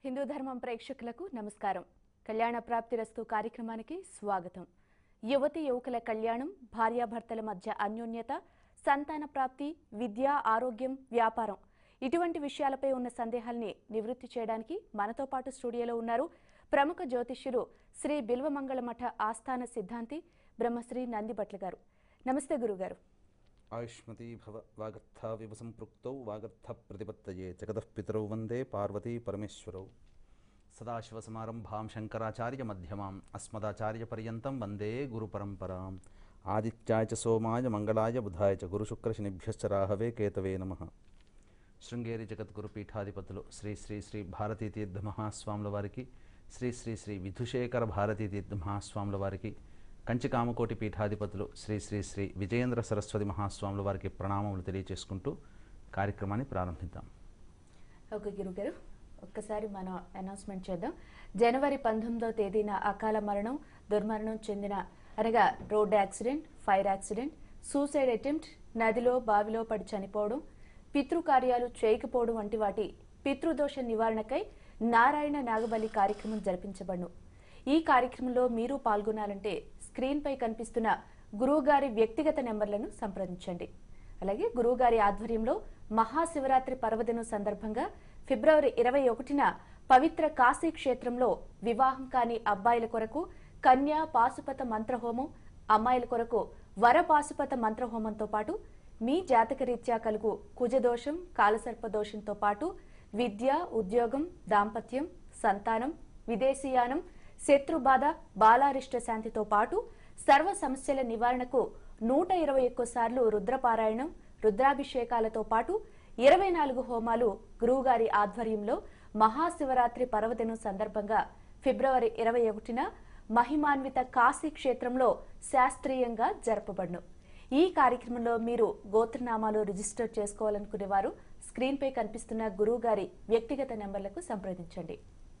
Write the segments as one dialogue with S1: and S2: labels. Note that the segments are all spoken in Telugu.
S1: హిందూ ధర్మం ప్రేక్షకులకు నమస్కారం కళ్యాణ ప్రాప్తిరస్తు కార్యక్రమానికి స్వాగతం యువతి యువకుల కళ్యాణం భార్యాభర్తల మధ్య అన్యోన్యత సంతాన ప్రాప్తి విద్య ఆరోగ్యం వ్యాపారం ఇటువంటి విషయాలపై ఉన్న సందేహాల్ని నివృత్తి చేయడానికి మనతో పాటు స్టూడియోలో ఉన్నారు ప్రముఖ జ్యోతిష్యులు శ్రీ బిల్వమంగళ మఠ ఆస్థాన సిద్ధాంతి బ్రహ్మశ్రీ నందిభట్ల గారు నమస్తే గురుగారు
S2: ఆయుష్మతీ భవ వాగర్థావివ సంపృక్తౌ వాగర్థ ప్రతిపత్తయే జగతః పితరౌ వందే పార్వతీ పరమేశ్వరౌ సదాశివసమారంభాం శంకరాచార్య మధ్యమాం అస్మదాచార్య పర్యంతం వందే గురుపరంపరాం ఆదిత్యాయ చ సోమాయ మంగళాయ బుధాయ చ గురుశుక్రశనిభ్యశ్చ రాహవే కేతవే నమ శృంగేరి జగద్గురు పీఠాధిపతులు శ్రీ శ్రీ శ్రీ భారతీ తీర్థ మహాస్వాముల వారికి శ్రీ శ్రీ శ్రీ విధుశేఖర భారతీ తీర్థ మహాస్వాముల వారికి కంచి కామకోటి పీఠాధిపతులు శ్రీ శ్రీ శ్రీ విజయేంద్ర సరస్వతి మహాస్వాముల వారికి ప్రణామములు తెలియచేసుకుంటూ కార్యక్రమాన్ని ప్రారంభిద్దాం
S1: ఓకే గురుగారు ఒక్కసారి మనం అనౌన్స్మెంట్ చేద్దాం జనవరి పంతొమ్మిదో తేదీన అకాల మరణం దుర్మరణం చెందిన అనగా road accident fire accident suicide attempt నదిలో బావిలో పడి చనిపోవడం పితృకార్యాలు చేయకపోవడం వంటి వాటి పితృదోష నివారణకై నారాయణ నాగబలి కార్యక్రమం జరిపించబడును ఈ కార్యక్రమంలో మీరు పాల్గొనాలంటే స్క్రీన్పై కనిపిస్తున్న గురువుగారి వ్యక్తిగత నెంబర్లను సంప్రదించండి అలాగే గురువుగారి ఆధ్వర్యంలో మహాశివరాత్రి పర్వదినం సందర్భంగా ఫిబ్రవరి ఇరవై ఒకటిన పవిత్ర కాశీ క్షేత్రంలో వివాహం కాని అబ్బాయిల కొరకు కన్యా పాశుపత మంత్రహోమం అమ్మాయిల కొరకు వర పాశుపత మంత్రహోమంతో పాటు మీ జాతకరీత్యా కలుగు కుజదోషం కాలసర్ప దోషంతో పాటు విద్య ఉద్యోగం దాంపత్యం సంతానం విదేశీయానం శత్రుబాధ బాలారిష్ట శాంతితో పాటు సర్వ సమస్యల నివారణకు నూట ఇరవై ఒక్క సార్లు రుద్రపారాయణం రుద్రాభిషేకాలతో పాటు ఇరవై నాలుగు హోమాలు గురువుగారి ఆధ్వర్యంలో మహాశివరాత్రి పర్వదినం సందర్భంగా ఫిబ్రవరి ఇరవై ఒకటిన మహిమాన్విత కాశీ క్షేత్రంలో శాస్త్రీయంగా జరపబడును ఈ కార్యక్రమంలో మీరు గోత్రనామాలు రిజిస్టర్ చేసుకోవాలనుకునే వారు స్క్రీన్పై కనిపిస్తున్న గురువుగారి వ్యక్తిగత నెంబర్లకు సంప్రదించండి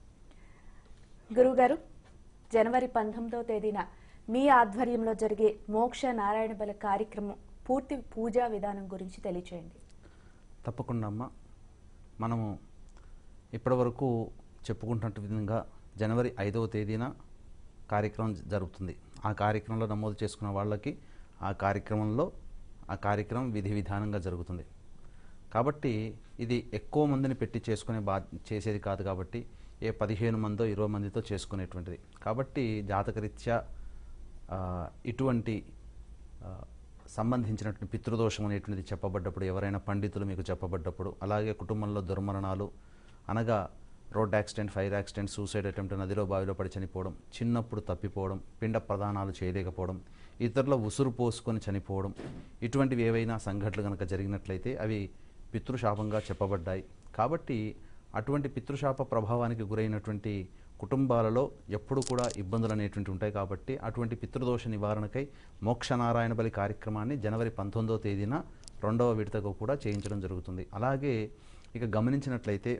S1: గురువుగారు జనవరి పంతొమ్మిదో తేదీన మీ ఆధ్వర్యంలో జరిగే మోక్ష నారాయణ బల కార్యక్రమం పూర్తి పూజా విధానం గురించి తెలియచేయండి
S2: తప్పకుండా అమ్మ మనము ఇప్పటివరకు చెప్పుకుంటున్నట్టు విధంగా జనవరి ఐదవ తేదీన కార్యక్రమం జరుగుతుంది ఆ కార్యక్రమంలో నమోదు చేసుకున్న వాళ్ళకి ఆ కార్యక్రమంలో ఆ కార్యక్రమం విధి విధానంగా జరుగుతుంది కాబట్టి ఇది ఎక్కువ మందిని పెట్టి చేసుకునే బా చేసేది కాదు కాబట్టి ఏ పదిహేను మందో ఇరవై మందితో చేసుకునేటువంటిది కాబట్టి జాతకరీత్యా ఆ, ఇటువంటి ఆ, సంబంధించినటువంటి పితృదోషం అనేటువంటిది చెప్పబడ్డప్పుడు ఎవరైనా పండితులు మీకు చెప్పబడ్డప్పుడు అలాగే కుటుంబంలో దుర్మరణాలు అనగా road accident fire accident suicide attempt నదిలో బావిలో పడి చనిపోవడం చిన్నప్పుడు తప్పిపోవడం పిండ ప్రదానాలు చేయలేకపోవడం ఇతరుల ఉసురు పోసుకొని చనిపోవడం ఇటువంటివి ఏవైనా సంఘటనలు కనుక జరిగినట్లయితే అవి పితృశాపంగా చెప్పబడ్డాయి కాబట్టి అటువంటి పితృశాప ప్రభావానికి గురైనటువంటి కుటుంబాలలో ఎప్పుడు కూడా ఇబ్బందులు అనేటువంటి ఉంటాయి కాబట్టి అటువంటి పితృదోష నివారణకై మోక్షనారాయణ బలి కార్యక్రమాన్ని జనవరి పంతొమ్మిదవ తేదీన రెండవ విడతకు కూడా చేయించడం జరుగుతుంది అలాగే ఇక గమనించినట్లయితే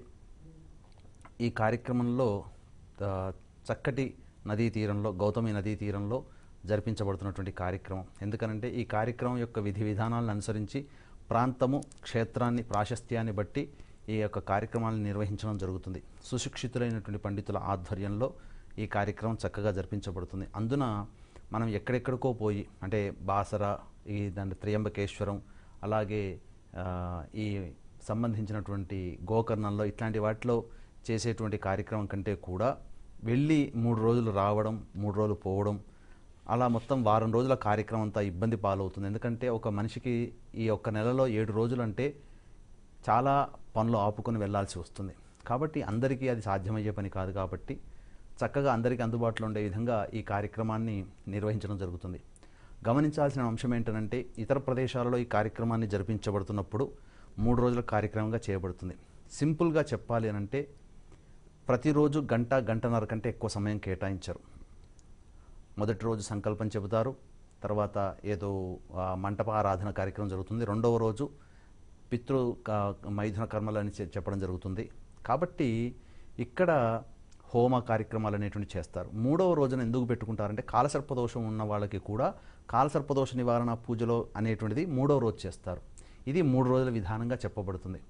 S2: ఈ కార్యక్రమంలో ఆ, చక్కటి నదీ తీరంలో గౌతమి నదీ తీరంలో జరిపించబడుతున్నటువంటి కార్యక్రమం ఎందుకనంటే ఈ కార్యక్రమం యొక్క విధి విధానాలను అనుసరించి ప్రాంతము క్షేత్రాన్ని ప్రాశస్త్యాన్ని బట్టి ఈ యొక్క కార్యక్రమాలను నిర్వహించడం జరుగుతుంది సుశిక్షితులైనటువంటి పండితుల ఆధ్వర్యంలో ఈ కార్యక్రమం చక్కగా జరిపించబడుతుంది అందున మనం ఎక్కడెక్కడికో పోయి అంటే బాసర ఈ దాని త్రయంబకేశ్వరం అలాగే ఆ, ఈ సంబంధించినటువంటి గోకర్ణంలో ఇట్లాంటి వాటిలో చేసేటువంటి కార్యక్రమం కంటే కూడా వెళ్ళి మూడు రోజులు రావడం మూడు రోజులు పోవడం అలా మొత్తం వారం రోజుల కార్యక్రమం అంతా ఇబ్బంది పాలవుతుంది ఎందుకంటే ఒక మనిషికి ఈ ఒక్క నెలలో ఏడు రోజులు అంటే చాలా పనులు ఆపుకొని వెళ్ళాల్సి వస్తుంది కాబట్టి అందరికీ అది సాధ్యమయ్యే పని కాదు కాబట్టి చక్కగా అందరికీ అందుబాటులో ఉండే విధంగా ఈ కార్యక్రమాన్ని నిర్వహించడం జరుగుతుంది గమనించాల్సిన అంశం ఏంటంటే ఇతర ప్రదేశాలలో ఈ కార్యక్రమాన్ని జరిపించబడుతున్నప్పుడు మూడు రోజుల కార్యక్రమంగా చేయబడుతుంది సింపుల్గా చెప్పాలి అని అంటే ప్రతిరోజు గంట గంటన్నర కంటే ఎక్కువ సమయం కేటాయించరు మొదటి రోజు సంకల్పం చెబుతారు తర్వాత ఏదో ఆ, మంటప ఆరాధన కార్యక్రమం జరుగుతుంది రెండవ రోజు పితృ క- మైథున కర్మలు అని చె- చెప్పడం జరుగుతుంది కాబట్టి ఇక్కడ హోమ కార్యక్రమాలు అనేటువంటి చేస్తారు మూడవ రోజున ఎందుకు పెట్టుకుంటారంటే కాలసర్పదోషం ఉన్న వాళ్ళకి కూడా కాలసర్పదోష నివారణ పూజలో అనేటువంటిది మూడవ రోజు చేస్తారు ఇది మూడు రోజుల విధానంగా చెప్పబడుతుంది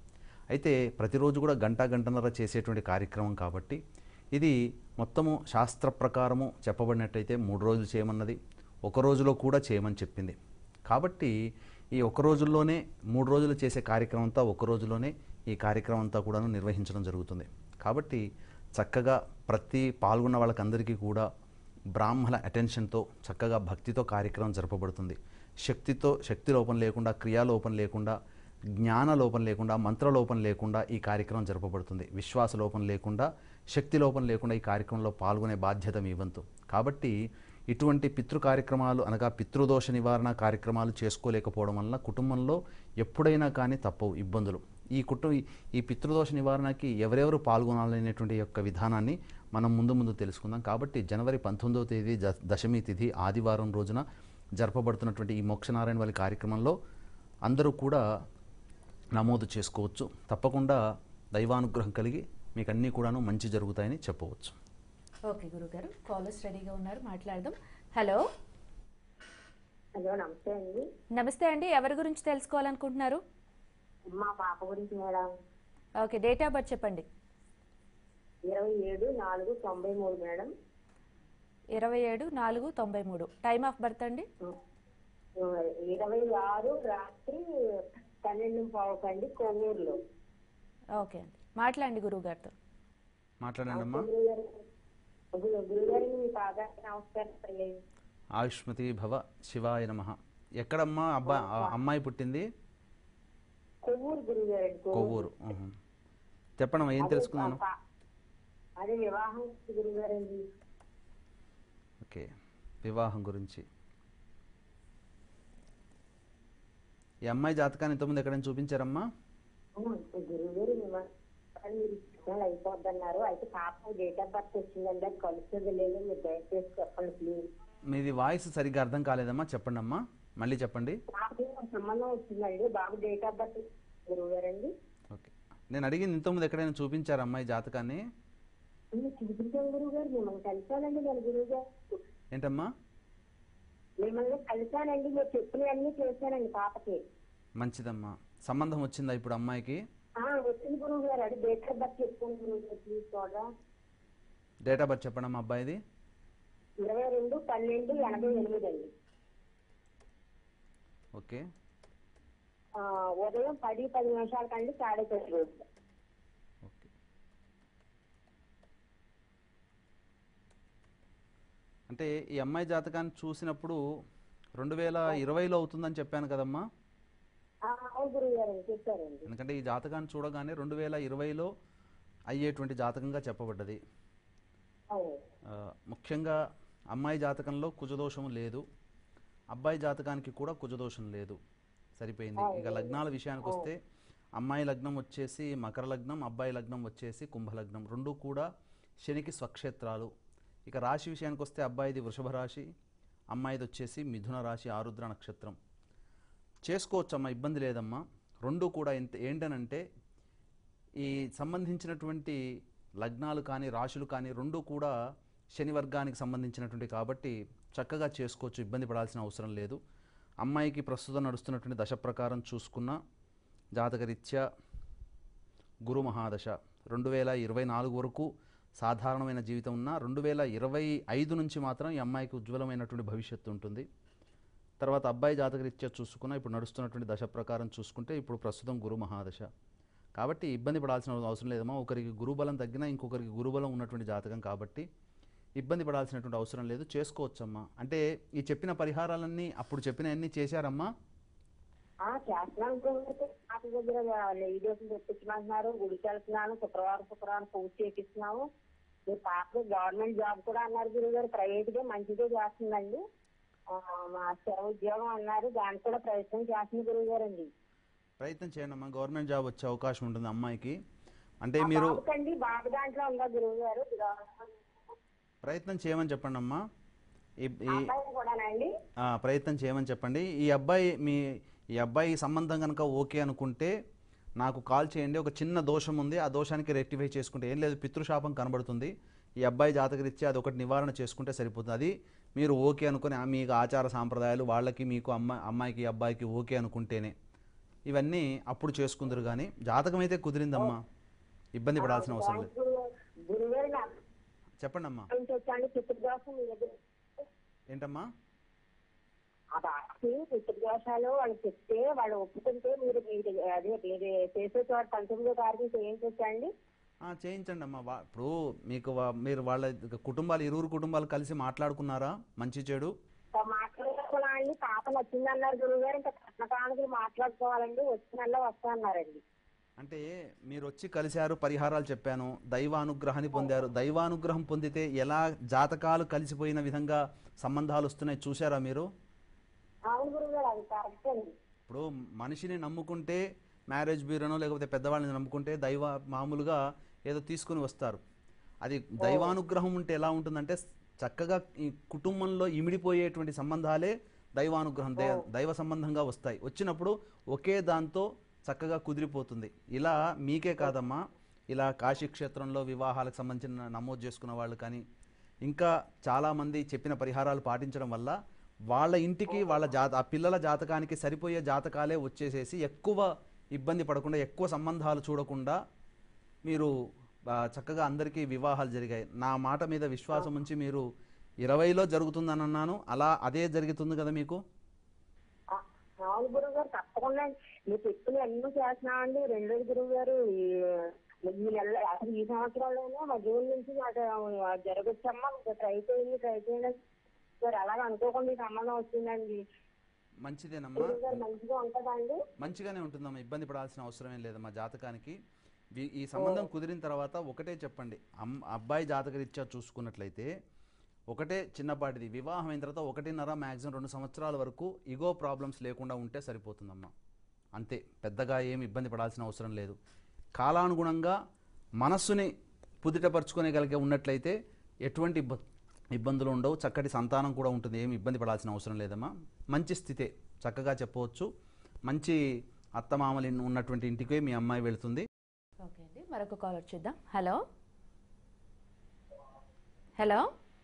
S2: అయితే ప్రతిరోజు కూడా గంట గంటన్నర చేసేటువంటి కార్యక్రమం కాబట్టి ఇది మొత్తము శాస్త్ర ప్రకారము చెప్పబడినట్టయితే మూడు రోజులు చేయమన్నది ఒక రోజులో కూడా చేయమని చెప్పింది కాబట్టి ఈ ఒక రోజుల్లోనే మూడు రోజులు చేసే కార్యక్రమం అంతా ఒక రోజులోనే ఈ కార్యక్రమం అంతా కూడాను నిర్వహించడం జరుగుతుంది కాబట్టి చక్కగా ప్రతి పాల్గొన్న వాళ్ళకందరికీ కూడా బ్రాహ్మణ అటెన్షన్తో చక్కగా భక్తితో కార్యక్రమం జరపబడుతుంది శక్తితో శక్తి లోపం లేకుండా క్రియాలోపం లేకుండా జ్ఞాన లోపం లేకుండా మంత్ర లోపం లేకుండా ఈ కార్యక్రమం జరపబడుతుంది విశ్వాస లోపం లేకుండా శక్తి లోపం లేకుండా ఈ కార్యక్రమంలో పాల్గొనే బాధ్యత మీ వంతు కాబట్టి ఇటువంటి పితృ కార్యక్రమాలు అనగా పితృదోష నివారణ కార్యక్రమాలు చేసుకోలేకపోవడం వలన కుటుంబంలో ఎప్పుడైనా కానీ తప్పవు ఇబ్బందులు ఈ కుటుంబ ఈ పితృదోష నివారణకి ఎవరెవరు పాల్గొనాలనేటువంటి యొక్క విధానాన్ని మనం ముందు ముందు తెలుసుకుందాం కాబట్టి జనవరి పంతొమ్మిదవ తేదీ ద- దశమి తిథి ఆదివారం రోజున జరపబడుతున్నటువంటి ఈ మోక్షనారాయణ వారి కార్యక్రమంలో అందరూ కూడా నమోదు చేసుకోవచ్చు తప్పకుండా దైవానుగ్రహం కలిగి మీకు అన్నీ కూడాను మంచి జరుగుతాయని చెప్పవచ్చు
S1: ఓకే గురుగారు కాలర్స్ రెడీగా ఉన్నారు మాట్లాడదాం హలో
S3: హలో నమస్తే అండి
S1: నమస్తే అండి ఎవరి గురించి తెలుసుకోవాలనుకుంటున్నారు
S3: మా పాప గురించి madam
S1: okay date of birth చెప్పండి
S3: ఇరవై ఏడు నాలుగు తొంభై మూడు మేడం
S1: ఇరవై ఏడు నాలుగు తొంభై మూడు టైమ్ ఆఫ్ బర్త్ అండి
S3: ఇరవై ఆరు రాత్రి పన్నెండు పావుకు అండి కొవ్వూరులో
S1: ఓకే అండి మాట్లాడండి గురువు గారితో
S2: మాట్లాడండి అమ్మా
S3: గురుగారు గురు- గురుగారికి మీ పాదానికి నమస్కారం తల్లి
S2: ఆయుష్మతి భవ శివాయ నమ ఎక్కడమ్మా అబ్బా ఆ అమ్మాయి పుట్టింది
S3: కొవ్వూరు గురుగారు అండి
S2: కొవ్వూరు ఉహు. చెప్పండమ్మా ఏం తెలుసుకున్నాను
S3: అదే వివాహం గురుగారు అండి
S2: ఓకే వివాహం గురించి ఈ అమ్మాయి జాతకాన్ని ఇంతకుముందు ఎక్కడైనా చూపించారమ్మా
S3: గురుగారు వివాహం మీరు ఇష్టం అయిపోద్దన్నారు అయితే పాప డేట్ ఆఫ్ బర్త్ వచ్చిందండి అది కలుస్తుంది లేదు మీరు దయచేసి చెప్పండి ప్లీజ్
S2: మీది వాయిస్ సరిగ్గా అర్థం కాలేదమ్మా చెప్పండి అమ్మా మళ్ళీ చెప్పండి
S3: నాకు సంబంధం వచ్చిందండి బాబు డేట్ ఆఫ్ బర్త్ గురువు గారండి
S2: ఓకే నేను అడిగింది ఇంతకుముందు ఎక్కడైనా చూపించారా అమ్మాయి జాతకాన్ని
S3: చూపించాం గురువు గారు మిమ్మల్ని కలిసానండి నేను గురువు గారు
S2: ఏంటమ్మా
S3: మిమ్మల్ని కలిసానండి మీరు చెప్పినవన్నీ చేశానండి పాపకి
S2: మంచిదమ్మా సంబంధం వచ్చిందా ఇప్పుడు అమ్మాయికి
S3: ఆ వచ్చింది గురువు గారు అది డేట్ ఆఫ్ బర్త్ చెప్తాను గురువు గారు ప్లీజ్ చూడరా
S2: డేట్ ఆఫ్ బర్త్ చెప్పండి అమ్మా అబ్బాయిది
S3: ఇరవై రెండు పన్నెండు ఎనభై ఎనిమిది అండి
S2: ఓకే
S3: ఆ, ఉదయం పది పది నిమిషాల కండి సాడే పది రోజులు
S2: ఓకే అంటే ఈ అమ్మాయి జాతకాన్ని చూసినప్పుడు రెండు వేల ఇరవైలో అవుతుందని చెప్పాను కదమ్మా
S3: ఆ, అవును గురువు గారండి చెప్పారండి
S2: ఎందుకంటే ఈ జాతకాన్ని చూడగానే రెండు వేల ఇరవైలో అయ్యేటువంటి జాతకంగా చెప్పబడ్డది
S3: అవును
S2: ఆ, ముఖ్యంగా అమ్మాయి జాతకంలో కుజదోషం లేదు అబ్బాయి జాతకానికి కూడా కుజదోషం లేదు సరిపోయింది ఇక లగ్నాల విషయానికి వస్తే అమ్మాయి లగ్నం వచ్చేసి మకర లగ్నం అబ్బాయి లగ్నం వచ్చేసి కుంభలగ్నం రెండు కూడా శనికి స్వక్షేత్రాలు ఇక రాశి విషయానికి వస్తే అబ్బాయిది వృషభ రాశి అమ్మాయిది వచ్చేసి మిథున రాశి ఆరుద్ర నక్షత్రం చేసుకోవచ్చమ్మా ఇబ్బంది లేదమ్మా రెండు కూడా ఎంత ఏంటనంటే ఈ సంబంధించినటువంటి లగ్నాలు కానీ రాశులు కానీ రెండు కూడా శని వర్గానికి సంబంధించినటువంటి కాబట్టి చక్కగా చేసుకోవచ్చు ఇబ్బంది పడాల్సిన అవసరం లేదు అమ్మాయికి ప్రస్తుతం నడుస్తున్నటువంటి దశ ప్రకారం చూసుకున్న జాతకరీత్యా గురు మహాదశ రెండు వేల ఇరవై నాలుగు వరకు సాధారణమైన జీవితం ఉన్న రెండు వేల ఇరవై ఐదు నుంచి మాత్రం ఈ అమ్మాయికి ఉజ్వలమైనటువంటి భవిష్యత్తు ఉంటుంది తర్వాత అబ్బాయి జాతకరీత్యా చూసుకున్న ఇప్పుడు నడుస్తున్నటువంటి దశ ప్రకారం చూసుకుంటే ఇప్పుడు ప్రస్తుతం గురు మహాదశ కాబట్టి ఇబ్బంది పడాల్సిన అవసరం లేదమ్మా ఒకరికి గురుబలం తగ్గినా ఇంకొకరికి గురుబలం ఉన్నటువంటి జాతకం కాబట్టి ఇబ్బంది పడాల్సినటువంటి అవసరం లేదు చేసుకోవచ్చమ్మా అంటే ఈ చెప్పిన పరిహారాలన్నీ అప్పుడు చెప్పినవన్నీ చేశారమ్మా
S3: ఆ చేస్తున్నాను గురువు పాప దగ్గర వీడియోస్ తెప్పించమంటున్నారు గుడికి వెళ్తున్నాను శుక్రవారం శుక్రవారం పూజ చేపిస్తున్నాము మీ పాప గవర్నమెంట్ జాబ్ కూడా అన్నారు గురువు గారు ప్రైవేట్ గా మంచిదే చేస్తుందండి ఆ, మా స్థిర ఉద్యోగం అన్నారు దానికి కూడా ప్రయత్నం చేస్తుంది గురువు గారు అండి
S2: ప్రయత్నం చేయండి అమ్మా గవర్నమెంట్ జాబ్ వచ్చే అవకాశం ఉంటుంది అమ్మాయికి అంటే మీరు
S3: బాబుకండి బాబు దాంట్లో ఉందా గురువు గారు
S2: ప్రయత్నం చేయమని చెప్పండి అమ్మా ఈ ఈ
S3: అబ్బాయి కూడానండి
S2: ఆ, ప్రయత్నం చేయమని చెప్పండి ఈ అబ్బాయి మీ ఈ అబ్బాయి సంబంధం కనుక ఓకే అనుకుంటే నాకు కాల్ చేయండి ఒక చిన్న దోషం ఉంది ఆ దోషానికి రెక్టిఫై చేసుకుంటే ఏం లేదు పితృశాపం కనబడుతుంది ఈ అబ్బాయి జాతకరీత్యా అది ఒకటి నివారణ చేసుకుంటే సరిపోతుంది అది మీరు ఓకే అనుకుని ఆ మీకు ఆచార సాంప్రదాయాలు వాళ్ళకి మీకు అమ్మాయి అమ్మాయికి అబ్బాయికి ఓకే అనుకుంటేనే ఇవన్నీ అప్పుడు చేసుకుందరు కానీ జాతకం అయితే కుదిరిందమ్మా ఇబ్బంది పడాల్సిన అవసరం లేదు
S3: గురుగారు నాకు
S2: చెప్పండి అమ్మా
S3: నుంచి వచ్చాండి పితృదోషం మీ దగ్గర
S2: ఏంటమ్మా
S3: ఆ బాబుకి పితృదోషాలు వాళ్ళు చెప్తే వాళ్ళు ఒప్పుకుంటే మీరు మీరు అదే మీరు చేసే చోట పంతొమ్మిదో తారీఖు చేయించొచ్చండి
S2: ఆ, చేయించండి అమ్మా వా- ఇప్పుడు మీకు వా- మీరు వాళ్ళ కుటుంబాలు ఇరువురు కుటుంబాలు కలిసి మాట్లాడుకున్నారా మంచి చెడు
S3: మాట్లాడుకున్నా అండి పాప నచ్చిందన్నారు గురుగారు ఇంకా కట్నకానికి మాట్లాడుకోవాలండి వచ్చిన నెల వస్తా అన్నారండి
S2: అంటే మీరు వచ్చి కలిశారు పరిహారాలు చెప్పాను దైవానుగ్రహాన్ని పొందారు దైవానుగ్రహం పొందితే ఎలా జాతకాలు కలిసిపోయిన విధంగా సంబంధాలు వస్తున్నాయి చూసారా మీరు
S3: అవును గురుగారు అది కరెక్ట్ అండి
S2: ఇప్పుడు మనిషిని నమ్ముకుంటే మ్యారేజ్ బ్యూరోనో లేకపోతే పెద్దవాళ్ళని నమ్ముకుంటే దైవ మామూలుగా ఏదో తీసుకుని వస్తారు అది దైవానుగ్రహం ఉంటే ఎలా ఉంటుందంటే చక్కగా ఈ కుటుంబంలో ఇమిడిపోయేటువంటి సంబంధాలే దైవానుగ్రహం దై దైవ సంబంధంగా వస్తాయి వచ్చినప్పుడు ఒకే దాంతో చక్కగా కుదిరిపోతుంది ఇలా మీకే కాదమ్మా ఇలా కాశీ క్షేత్రంలో వివాహాలకు సంబంధించిన నమోదు చేసుకున్న వాళ్ళు కానీ ఇంకా చాలామంది చెప్పిన పరిహారాలు పాటించడం వల్ల వాళ్ళ ఇంటికి వాళ్ళ జాత ఆ పిల్లల జాతకానికి సరిపోయే జాతకాలే వచ్చేసేసి ఎక్కువ ఇబ్బంది పడకుండా ఎక్కువ సంబంధాలు చూడకుండా మీరు ఆ, చక్కగా అందరికీ వివాహాలు జరిగాయి నా మాట మీద విశ్వాసం ఉంచి మీరు ఇరవైలో జరుగుతుందని అన్నాను అలా అదే జరుగుతుంది కదా మీకు
S3: ఆ, అవును గురువు గారు తప్పకుండా మీరు చెప్పిన అన్ని చేస్తున్నామండి రెండో గురువు గారు ఈ- ఈ నెల అసలు ఈ సంవత్సరంలోనే మా జూన్ నుంచి మాకు జరగచ్చమ్మా మీకు ట్రై చేయండి ట్రై చేయండి సార్ అలాగ అనుకోకుండా ఈ సంబంధం వచ్చిందండి
S2: మంచిదేనమ్మా
S3: గురువు గారు మంచిగా ఉంటుందా అండి
S2: మంచిగానే ఉంటుందమ్మా ఇబ్బంది పడాల్సిన అవసరం ఏం లేదమ్మా జాతకానికి వీ- ఈ సంబంధం కుదిరిన తర్వాత ఒకటే చెప్పండి అమ్ అబ్బాయి జాతకరీత్యా చూసుకున్నట్లయితే ఒకటే చిన్నపాటిది వివాహం అయిన తర్వాత ఒకటిన్నర మ్యాక్సిమం రెండు సంవత్సరాల వరకు ఇగో ప్రాబ్లమ్స్ లేకుండా ఉంటే సరిపోతుందమ్మా అంతే పెద్దగా ఏమి ఇబ్బంది పడాల్సిన అవసరం లేదు కాలానుగుణంగా మనస్సుని పుదిటపరుచుకోగలిగే ఉన్నట్లయితే ఎటువంటి ఇబ్బ ఇబ్బందులు ఉండవు చక్కటి సంతానం కూడా ఉంటుంది ఏమి ఇబ్బంది పడాల్సిన అవసరం లేదమ్మా మంచి స్థితే చక్కగా చెప్పవచ్చు మంచి అత్తమామలు ఉన్నటువంటి ఇంటికే మీ అమ్మాయి వెళ్తుంది
S1: ఓకే అండి మరొక కాల్ చూద్దాం హలో హలో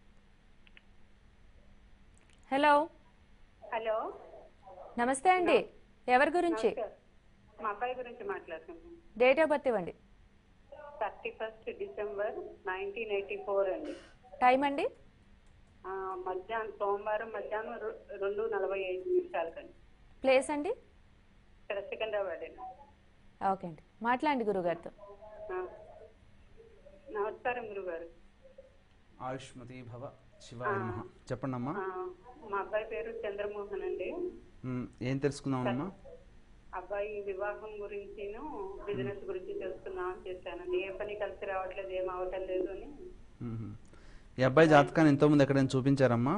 S1: హలో
S4: హలో
S1: నమస్తే అండి ఎవరి గురించి
S4: మా అబ్బాయి గురించి మాట్లాడుతున్నాం
S1: డేట్ ఆఫ్ బర్త్ ఇవ్వండి
S4: thirty first December nineteen eighty four అండి
S1: టైం అండి
S4: ఆ, మధ్యాహ్నం సోమవారం మధ్యాహ్నం రె- రెండు నలభై ఐదు నిమిషాలకండి
S1: ప్లేస్ అండి
S4: ఇక్కడ సికింద్రాబాద్ అండి
S1: ఓకే అండి మాట్లాడండి గురుగారితో
S4: ఆ. నమస్కారం గురుగారు
S2: ఆయుష్మతి భవ శివాయ నమః చెప్పండి అమ్మా
S4: ఆ, మా అబ్బాయి పేరు చంద్రమోహన్ అండి
S2: మ్, ఏం తెలుసుకుందామమ్మా
S4: అబ్బాయి వివాహం గురించిను బిజినెస్ గురించి తెలుసుకుందామని చేశానండి ఏ పని కలిసి రావట్లేదు ఏం అవటం లేదు అని
S2: మ్మ్. ఈ అబ్బాయి జాతకాన్ని ఎంతోమంది ఎక్కడైనా చూపించారమ్మా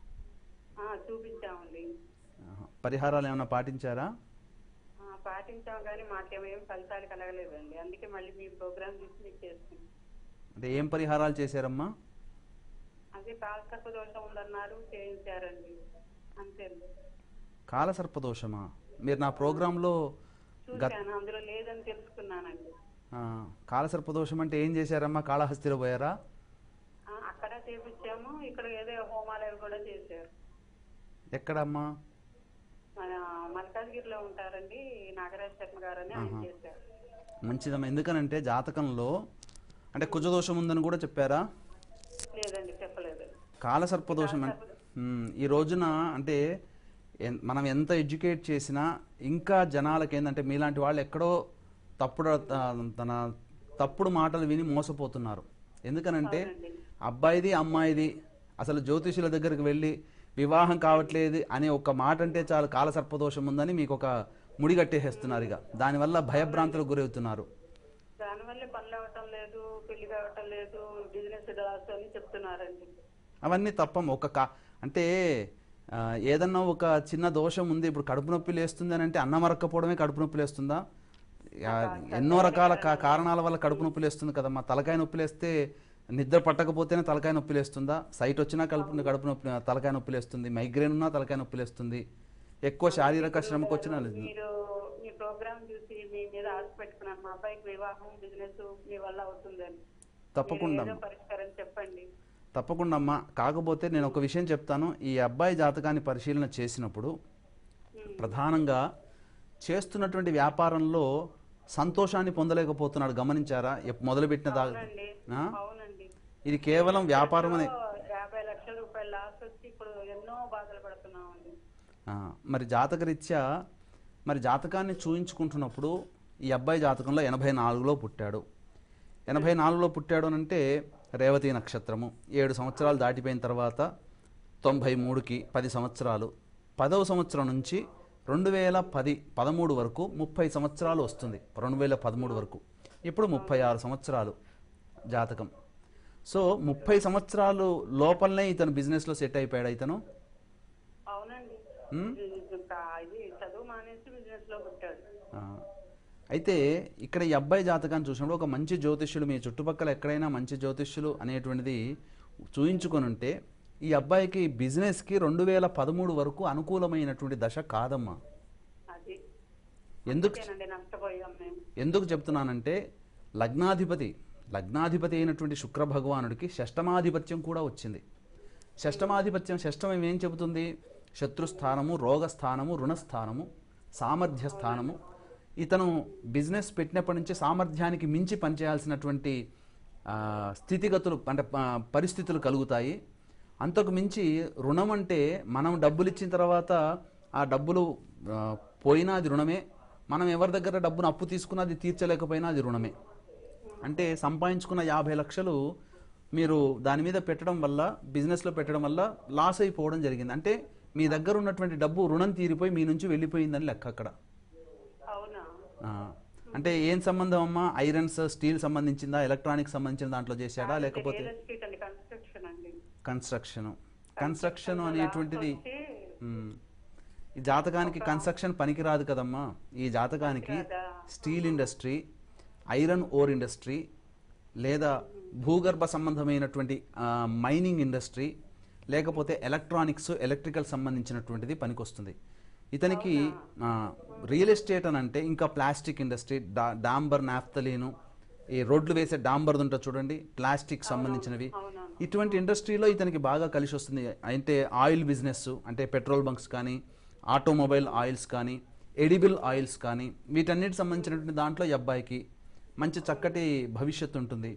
S4: ఆ, చూపించామండి
S2: ఆహా. పరిహారాలు ఏమైనా పాటించారా
S4: ఆ, పాటించాం కానీ మాకేమేం ఫలితాలు కలగలేదండి అందుకే మళ్ళీ మీ ప్రోగ్రామ్ చూసి మీకు చేస్తున్నాం
S2: అంటే ఏం పరిహారాలు చేశారమ్మా
S4: అదే కాలసర్ప దోషం ఉందన్నారు చేయించారండి అంతేండి
S2: కాలసర్పదోషమా మీరు నా ప్రోగ్రాంలో గత
S4: చూశాను అందులో లేదని తెలుసుకున్నానండి
S2: ఆ, కాలసర్పదోషం అంటే ఏం చేశారమ్మా కాళహస్తిలో పోయారా
S4: ఆ, అక్కడ చేపించాము ఇక్కడ ఏదో హోమాలు అవి కూడా చేశారు
S2: ఎక్కడమ్మా
S4: మన మల్కాజ్గిరిలో ఉంటారండి నాగరాజ్ శర్మ గారు అని ఆయన చేశారు
S2: మంచిదమ్మా ఎందుకనంటే జాతకంలో అంటే కుజదోషం ఉందని కూడా చెప్పారా
S4: లేదండి చెప్పలేదు
S2: కాలసర్పదోషం అంటే మ్మ్. ఈ రోజున అంటే ఎన్- మనం ఎంత ఎడ్యుకేట్ చేసినా ఇంకా జనాలకి ఏంటంటే మీలాంటి వాళ్ళు ఎక్కడో తప్పుడు ఆ, తన తప్పుడు మాటలు విని మోసపోతున్నారు ఎందుకనంటే అబ్బాయిది అమ్మాయిది అసలు జ్యోతిషుల దగ్గరికి వెళ్ళి వివాహం కావట్లేదు అనే ఒక మాట అంటే చాలు కాలసర్పదోషం ఉందని మీకు ఒక ముడి కట్టేసేస్తున్నారు ఇక దానివల్ల భయభ్రాంతులకు గురవుతున్నారు
S4: దానివల్ల పనులు అవ్వటం లేదు పెళ్లి కావటం లేదు బిజినెస్ లాస్ అని చెప్తున్నారండి
S2: అవన్నీ తప్పం ఒక కా అంటే ఆ, ఏదన్నా ఒక చిన్న దోషం ఉంది ఇప్పుడు కడుపు నొప్పి లేస్తుంది అని అంటే అన్నం అరక్కపోవడమే కడుపు నొప్పి లేస్తుందా ఆ, ఎన్నో రకాల కా- కారణాల వల్ల కడుపు నొప్పి లేస్తుంది కదమ్మా తలకాయ నొప్పి లేస్తే నిద్ర పట్టకపోతేనే తలకాయ నొప్పి లేస్తుందా సైట్ వచ్చినా కడుపు కడుపు నొప్పి తలకాయ నొప్పి లేస్తుంది మైగ్రేన్ ఉన్నా తలకాయ నొప్పి లేస్తుంది ఎక్కువ శారీరక శ్రమకు వచ్చినా లేదు
S4: మీరు మీ ప్రోగ్రామ్ చూసి మీ మీద ఆశ పెట్టుకున్నాను మా అబ్బాయికి వివాహం బిజినెస్ మీ వల్ల అవుతుందని
S2: తప్పకుండా
S4: మీరు ఏదో పరిష్కారం చెప్పండి
S2: తప్పకుండా అమ్మా కాకపోతే నేను ఒక విషయం చెప్తాను ఈ అబ్బాయి జాతకాన్ని పరిశీలన చేసినప్పుడు ప్రధానంగా చేస్తున్నటువంటి వ్యాపారంలో సంతోషాన్ని పొందలేకపోతున్నాడు గమనించారా ఎప్- మొదలుపెట్టిన దా
S4: అవునండి
S2: ఆ?
S4: అవునండి
S2: ఇది కేవలం వ్యాపారం అనే
S4: యాభై లక్షల రూపాయలు లాస్ వచ్చి ఇప్పుడు ఎన్నో బాధలు పడుతున్నామండి
S2: ఆ, మరి జాతకరీత్యా మరి జాతకాన్ని చూయించుకుంటున్నప్పుడు ఈ అబ్బాయి జాతకంలో ఎనభై నాలుగులో పుట్టాడు ఎనభై నాలుగులో పుట్టాడు అని అంటే రేవతి నక్షత్రము ఏడు సంవత్సరాలు దాటిపోయిన తర్వాత తొంభై మూడుకి పది సంవత్సరాలు పదవ సంవత్సరం నుంచి రెండు వేల పది పదమూడు వరకు ముప్పై సంవత్సరాలు వస్తుంది రెండు వేల పదమూడు వరకు ఇప్పుడు ముప్పై ఆరు సంవత్సరాలు జాతకం సో ముప్పై సంవత్సరాలు లోపలనే ఇతను బిజినెస్లో సెట్ అయిపోయాడు ఇతను
S4: అవునండి
S2: ఉమ్?
S4: ఇది- ఇది చదువు మానేసి బిజినెస్ లో పుట్టాడు
S2: ఆ, అయితే ఇక్కడ ఈ అబ్బాయి జాతకాన్ని చూసినప్పుడు ఒక మంచి జ్యోతిష్యులు మీ చుట్టుపక్కల ఎక్కడైనా మంచి జ్యోతిష్యులు అనేటువంటిది చూయించుకొని ఉంటే ఈ అబ్బాయికి బిజినెస్కి రెండు వేల పదమూడు వరకు అనుకూలమైనటువంటి దశ కాదమ్మా
S4: అది
S2: ఎందుకు
S4: అందుకేనండి నష్టపోయాం మేము
S2: ఎందుకు చెప్తున్నానంటే లగ్నాధిపతి లగ్నాధిపతి అయినటువంటి శుక్ర భగవానుడికి షష్టమాధిపత్యం కూడా వచ్చింది షష్టమాధిపత్యం షష్టం ఏం చెబుతుంది శత్రుస్థానము రోగస్థానము రుణస్థానము సామర్థ్య స్థానము ఇతను బిజినెస్ పెట్టినప్పటి నుంచి సామర్థ్యానికి మించి పనిచేయాల్సినటువంటి ఆ, స్థితిగతులు అంటే ఆ, పరిస్థితులు కలుగుతాయి అంతకు మించి రుణం అంటే మనం డబ్బులు ఇచ్చిన తర్వాత ఆ డబ్బులు ఆ, పోయినా అది రుణమే మనం ఎవరి దగ్గర డబ్బును అప్పు తీసుకున్నా అది తీర్చలేకపోయినా అది రుణమే అంటే సంపాదించుకున్న యాభై లక్షలు మీరు దాని మీద పెట్టడం వల్ల బిజినెస్లో పెట్టడం వల్ల లాస్ అయిపోవడం జరిగింది అంటే మీ దగ్గర ఉన్నటువంటి డబ్బు రుణం తీరిపోయి మీ నుంచి వెళ్ళిపోయిందని లెక్క అక్కడ
S4: అవునా
S2: ఆ, అంటే ఏం సంబంధం అమ్మా ఐరన్స్ స్టీల్ సంబంధించిందా ఎలక్ట్రానిక్ సంబంధించిన దాంట్లో చేశాడా లేకపోతే
S4: రియల్ ఎస్టేట్ అండి కన్స్ట్రక్షన్ అండి
S2: కన్స్ట్రక్షన్ కన్స్ట్రక్షన్ అనేటువంటిది
S4: వచ్చి
S2: మ్, ఈ జాతకానికి కన్స్ట్రక్షన్ పనికిరాదు కదమ్మా ఈ జాతకానికి
S4: పనికిరాదా?
S2: Steel industry iron ore industry లేదా భూగర్భ సంబంధమైనటువంటి ఆ, మైనింగ్ ఇండస్ట్రీ లేకపోతే ఎలక్ట్రానిక్స్ ఎలక్ట్రికల్ సంబంధించినటువంటిది పనికొస్తుంది ఇతనికి ఆ, రియల్ ఎస్టేట్ అని అంటే ఇంకా ప్లాస్టిక్ ఇండస్ట్రీ డా డాంబర్ నాఫ్తలీను ఈ రోడ్లు వేసే డాంబర్ ఉంటుంది చూడండి ప్లాస్టిక్ సంబంధించినవి
S4: అవునవును
S2: ఇటువంటి ఇండస్ట్రీలో ఇతనికి బాగా కలిసి వస్తుంది అంటే ఆయిల్ బిజినెస్ అంటే పెట్రోల్ బంక్స్ కానీ ఆటోమొబైల్ ఆయిల్స్ కానీ ఎడిబుల్ ఆయిల్స్ కానీ వీటన్నిటికి సంబంధించినటువంటి దాంట్లో ఈ అబ్బాయికి మంచి చక్కటి భవిష్యత్తు ఉంటుంది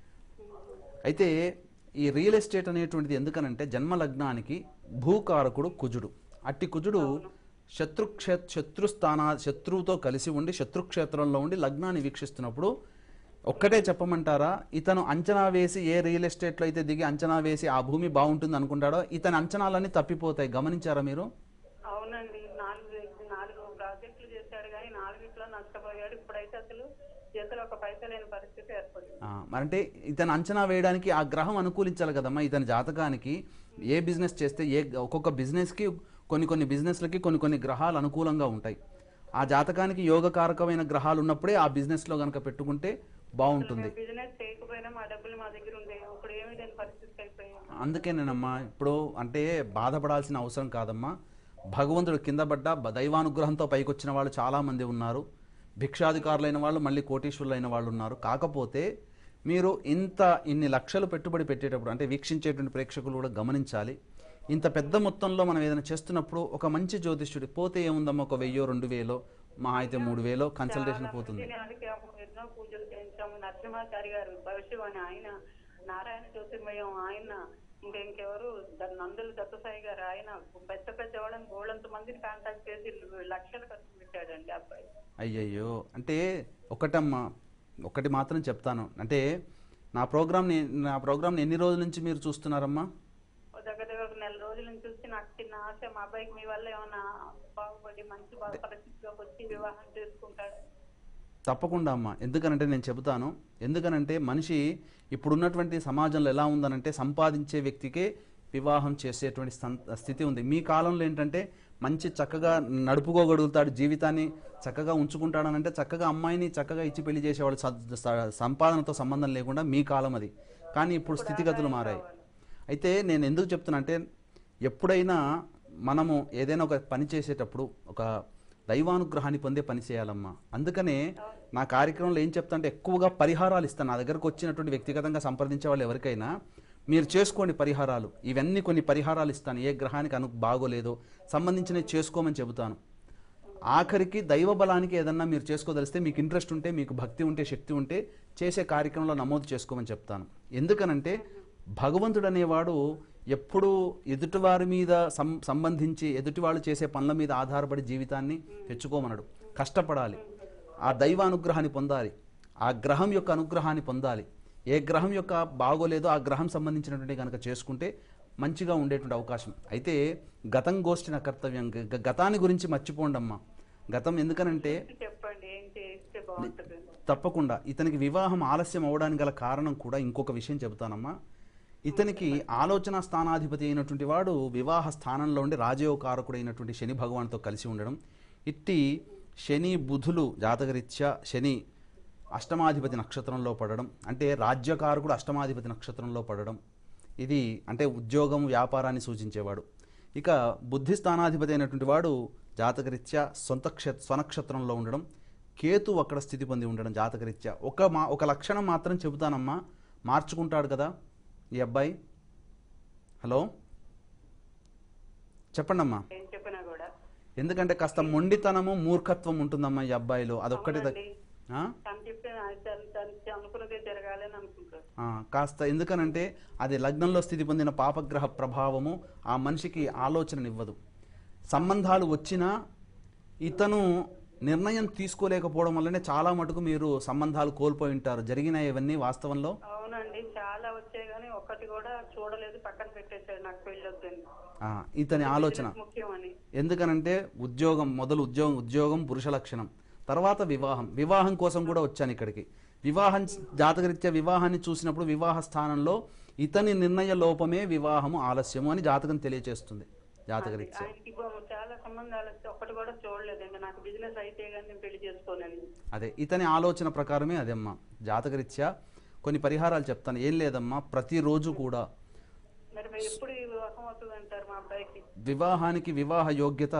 S2: అయితే ఈ రియల్ ఎస్టేట్ అనేటువంటిది ఎందుకనంటే జన్మ లగ్నానికి భూకారకుడు కుజుడు అట్టి కుజుడు శత్రుక్షే శత్రుస్థానా శత్రువుతో కలిసి ఉండి శత్రుక్షేత్రంలో ఉండి లగ్నాన్ని వీక్షిస్తున్నప్పుడు ఒక్కటే చెప్పమంటారా ఇతను అంచనా వేసి ఏ రియల్ ఎస్టేట్లో అయితే దిగి అంచనా వేసి ఆ భూమి బాగుంటుంది అనుకుంటాడో ఇతని అంచనాలన్నీ తప్పిపోతాయి గమనించారా మీరు
S4: అవునండి నాలుగు నాలుగు ప్రాజెక్టులు చేశాడు కానీ నాలుగిట్లో నష్టపోయాడు ఇప్పుడైతే అసలు చేతిలో ఒక పైసా లేని పరిస్థితి ఏర్పడింది
S2: ఆ, మరంటే ఇతను అంచనా వేయడానికి ఆ గ్రహం అనుకూలించాలి కదమ్మా ఇతని జాతకానికి ఏ బిజినెస్ చేస్తే ఏ ఒక్కొక్క బిజినెస్కి కొన్ని కొన్ని బిజినెస్లకి కొన్ని కొన్ని గ్రహాలు అనుకూలంగా ఉంటాయి ఆ జాతకానికి యోగకారకమైన గ్రహాలు ఉన్నప్పుడే ఆ బిజినెస్లో కనుక పెట్టుకుంటే బాగుంటుంది
S4: మేము బిజినెస్ చేయకపోయినా మా డబ్బులు మా దగ్గర ఉండేవి ఇప్పుడు ఏమీ లేని పరిస్థితి అయిపోయాం
S2: అందుకేనేనమ్మా ఇప్పుడు అంటే బాధపడాల్సిన అవసరం కాదమ్మా భగవంతుడు కింద పడ్డ బ- దైవానుగ్రహంతో పైకొచ్చిన వాళ్ళు చాలామంది ఉన్నారు భిక్షాధికారులైన వాళ్ళు మళ్ళీ కోటీశ్వరులైన వాళ్ళు ఉన్నారు కాకపోతే మీరు ఇంత ఇన్ని లక్షలు పెట్టుబడి పెట్టేటప్పుడు అంటే వీక్షించేటువంటి ప్రేక్షకులు కూడా గమనించాలి ఇంత పెద్ద మొత్తంలో మనం ఏదైనా చేస్తున్నప్పుడు ఒక మంచి జ్యోతిష్యుడు పోతే ఏముందమ్మా ఒక వెయ్యో రెండు వేలో మా అయితే మూడు వేలో కన్సల్టేషన్ పోతుంది
S4: అడిగాము ఎన్నో పూజలు చేయించాము నరసింహాచారి గారు భవిష్యవాణి ఆయన నారాయణ జ్యోతిర్మయం ఆయన ఇంకా ఇంకెవరు ద- నందులు దత్తసాయి గారు ఆయన పెద్ద పెద్ద వాళ్ళని గోళంత మందిని కాంటాక్ట్ చేసి లక్షలు ఖర్చు పెట్టాడండి అబ్బాయి
S2: అయ్యయ్యో అంటే ఒకటమ్మా ఒకటి మాత్రం చెప్తాను అంటే నా ప్రోగ్రామ్ని నా ప్రోగ్రామ్ని ఎన్ని రోజుల నుంచి మీరు చూస్తున్నారమ్మా
S4: ఓ దగ్గర దగ్గర ఒక నెల రోజుల నుంచి చూసి నాకు చిన్న ఆశ మా అబ్బాయికి మీ వల్ల ఏమైనా బాగుపడి మంచి బాగా పరిస్థితిలోకి వచ్చి వివాహం చేసుకుంటాడు
S2: తప్పకుండా అమ్మా ఎందుకనంటే నేను చెబుతాను ఎందుకనంటే మనిషి ఇప్పుడున్నటువంటి సమాజంలో ఎలా ఉందనంటే సంపాదించే వ్యక్తికే వివాహం చేసేటువంటి స్థం- స్థితి ఉంది మీ కాలంలో ఏంటంటే మంచి చక్కగా నడుపుకోగలుగుతాడు జీవితాన్ని చక్కగా ఉంచుకుంటాడనంటే చక్కగా అమ్మాయిని చక్కగా ఇచ్చి పెళ్లి చేసేవాడు స- స- సంపాదనతో సంబంధం లేకుండా మీ కాలం అది కానీ ఇప్పుడు స్థితిగతులు మారాయి అయితే నేను ఎందుకు చెప్తున్నా అంటే ఎప్పుడైనా మనము ఏదైనా ఒక పని చేసేటప్పుడు ఒక దైవానుగ్రహాన్ని పొందే పని చేయాలమ్మా అందుకనే నా కార్యక్రమంలో ఏం చెప్తా అంటే ఎక్కువగా పరిహారాలు ఇస్తాను నా దగ్గరకు వచ్చినటువంటి వ్యక్తిగతంగా సంప్రదించే వాళ్ళు ఎవరికైనా మీరు చేసుకోండి పరిహారాలు ఇవన్నీ కొన్ని పరిహారాలు ఇస్తాను ఏ గ్రహానికి అను బాగోలేదో సంబంధించినవి చేసుకోమని చెబుతాను ఆఖరికి దైవ బలానికి ఏదన్నా మీరు చేసుకోదలిస్తే మీకు ఇంట్రెస్ట్ ఉంటే మీకు భక్తి ఉంటే శక్తి ఉంటే చేసే కార్యక్రమంలో నమోదు చేసుకోమని చెప్తాను ఎందుకనంటే భగవంతుడు అనేవాడు ఎప్పుడూ ఎదుటివారి మీద సం సంబంధించి ఎదుటివాళ్ళు చేసే పనుల మీద ఆధారపడి జీవితాన్ని తెచ్చుకోమనడు కష్టపడాలి ఆ దైవ అనుగ్రహాన్ని పొందాలి ఆ గ్రహం యొక్క అనుగ్రహాన్ని పొందాలి ఏ గ్రహం యొక్క బాగోలేదో ఆ గ్రహం సంబంధించినటువంటి కనుక చేసుకుంటే మంచిగా ఉండేటువంటి అవకాశం అయితే గతం గోష్ఠిన కర్తవ్యం గ- గతాన్ని గురించి మర్చిపోండి అమ్మా గతం ఎందుకనంటే
S4: చెప్పండి ఏం చేస్తే బాగుంటుంది
S2: తప్పకుండా ఇతనికి వివాహం ఆలస్యం అవడానికి గల కారణం కూడా ఇంకొక విషయం చెబుతానమ్మా ఇతనికి ఆలోచన స్థానాధిపతి అయినటువంటి వాడు వివాహ స్థానంలో ఉండి రాజయోగకారకుడు అయినటువంటి శని భగవాన్తో కలిసి ఉండడం ఇట్టి శని బుధులు జాతకరీత్యా శని అష్టమాధిపతి నక్షత్రంలో పడడం అంటే రాజ్యకారకుడు అష్టమాధిపతి నక్షత్రంలో పడడం ఇది అంటే ఉద్యోగం వ్యాపారాన్ని సూచించేవాడు ఇక బుద్ధి స్థానాధిపతి అయినటువంటి వాడు జాతకరీత్యా సొంత క్ష స్వనక్షత్రంలో ఉండడం కేతు అక్కడ స్థితి పొంది ఉండడం జాతకరీత్యా ఒక మా ఒక లక్షణం మాత్రం చెబుతానమ్మా మార్చుకుంటాడు కదా ఈ అబ్బాయి హలో చెప్పండి అమ్మా
S4: ఏం చెప్పినా కూడా
S2: ఎందుకంటే కాస్త మొండితనము మూర్ఖత్వం ఉంటుందమ్మా ఈ అబ్బాయిలో అదొక్కటి ద-
S4: అవునండి.
S2: ఆ?
S4: తను చెప్పిన తను తను అనుకున్నదే జరగాలని అనుకుంటారు
S2: ఆ, కాస్త ఎందుకనంటే అది లగ్నంలో స్థితి పొందిన పాపగ్రహ ప్రభావము ఆ మనిషికి ఆలోచననివ్వదు సంబంధాలు వచ్చినా ఇతను నిర్ణయం తీసుకోలేకపోవడం వల్లనే చాలా మటుకు మీరు సంబంధాలు కోల్పోయి ఉంటారు జరిగిన ఇవన్నీ వాస్తవంలో
S4: అవునండి చాలా వచ్చాయి కానీ ఒక్కటి కూడా చూడలేదు పక్కన పెట్టేశాడు నాకు పెళ్ళొద్దని
S2: ఆ, ఇతని ఆలోచన
S4: ముఖ్యమని
S2: ఎందుకనంటే ఉద్యోగం మొదలు ఉద్యోగం ఉద్యోగం పురుష లక్షణం తర్వాత వివాహం వివాహం కోసం కూడా వచ్చాను ఇక్కడికి వివాహం జాతకరీత్యా వివాహాన్ని చూసినప్పుడు వివాహ స్థానంలో ఇతని నిర్ణయ లోపమే వివాహము ఆలస్యము అని జాతకం తెలియచేస్తుంది జాతకరీత్యా
S4: ఆయనకి ఇప్పుడు చాలా సంబంధాలు వస్తే ఒక్కటి కూడా చూడలేదండి నాకు బిజినెస్ అయితే కానీ నేను పెళ్లి చేసుకోనని
S2: అదే ఇతని ఆలోచన ప్రకారమే అదమ్మా జాతకరీత్యా కొన్ని పరిహారాలు చెప్తాను ఏం లేదమ్మా ప్రతిరోజు కూడా
S4: మరి మరి ఎప్పుడు ఈ వివాహం అవుతుంది అంటారు మా అబ్బాయికి
S2: వివాహానికి వివాహ యోగ్యత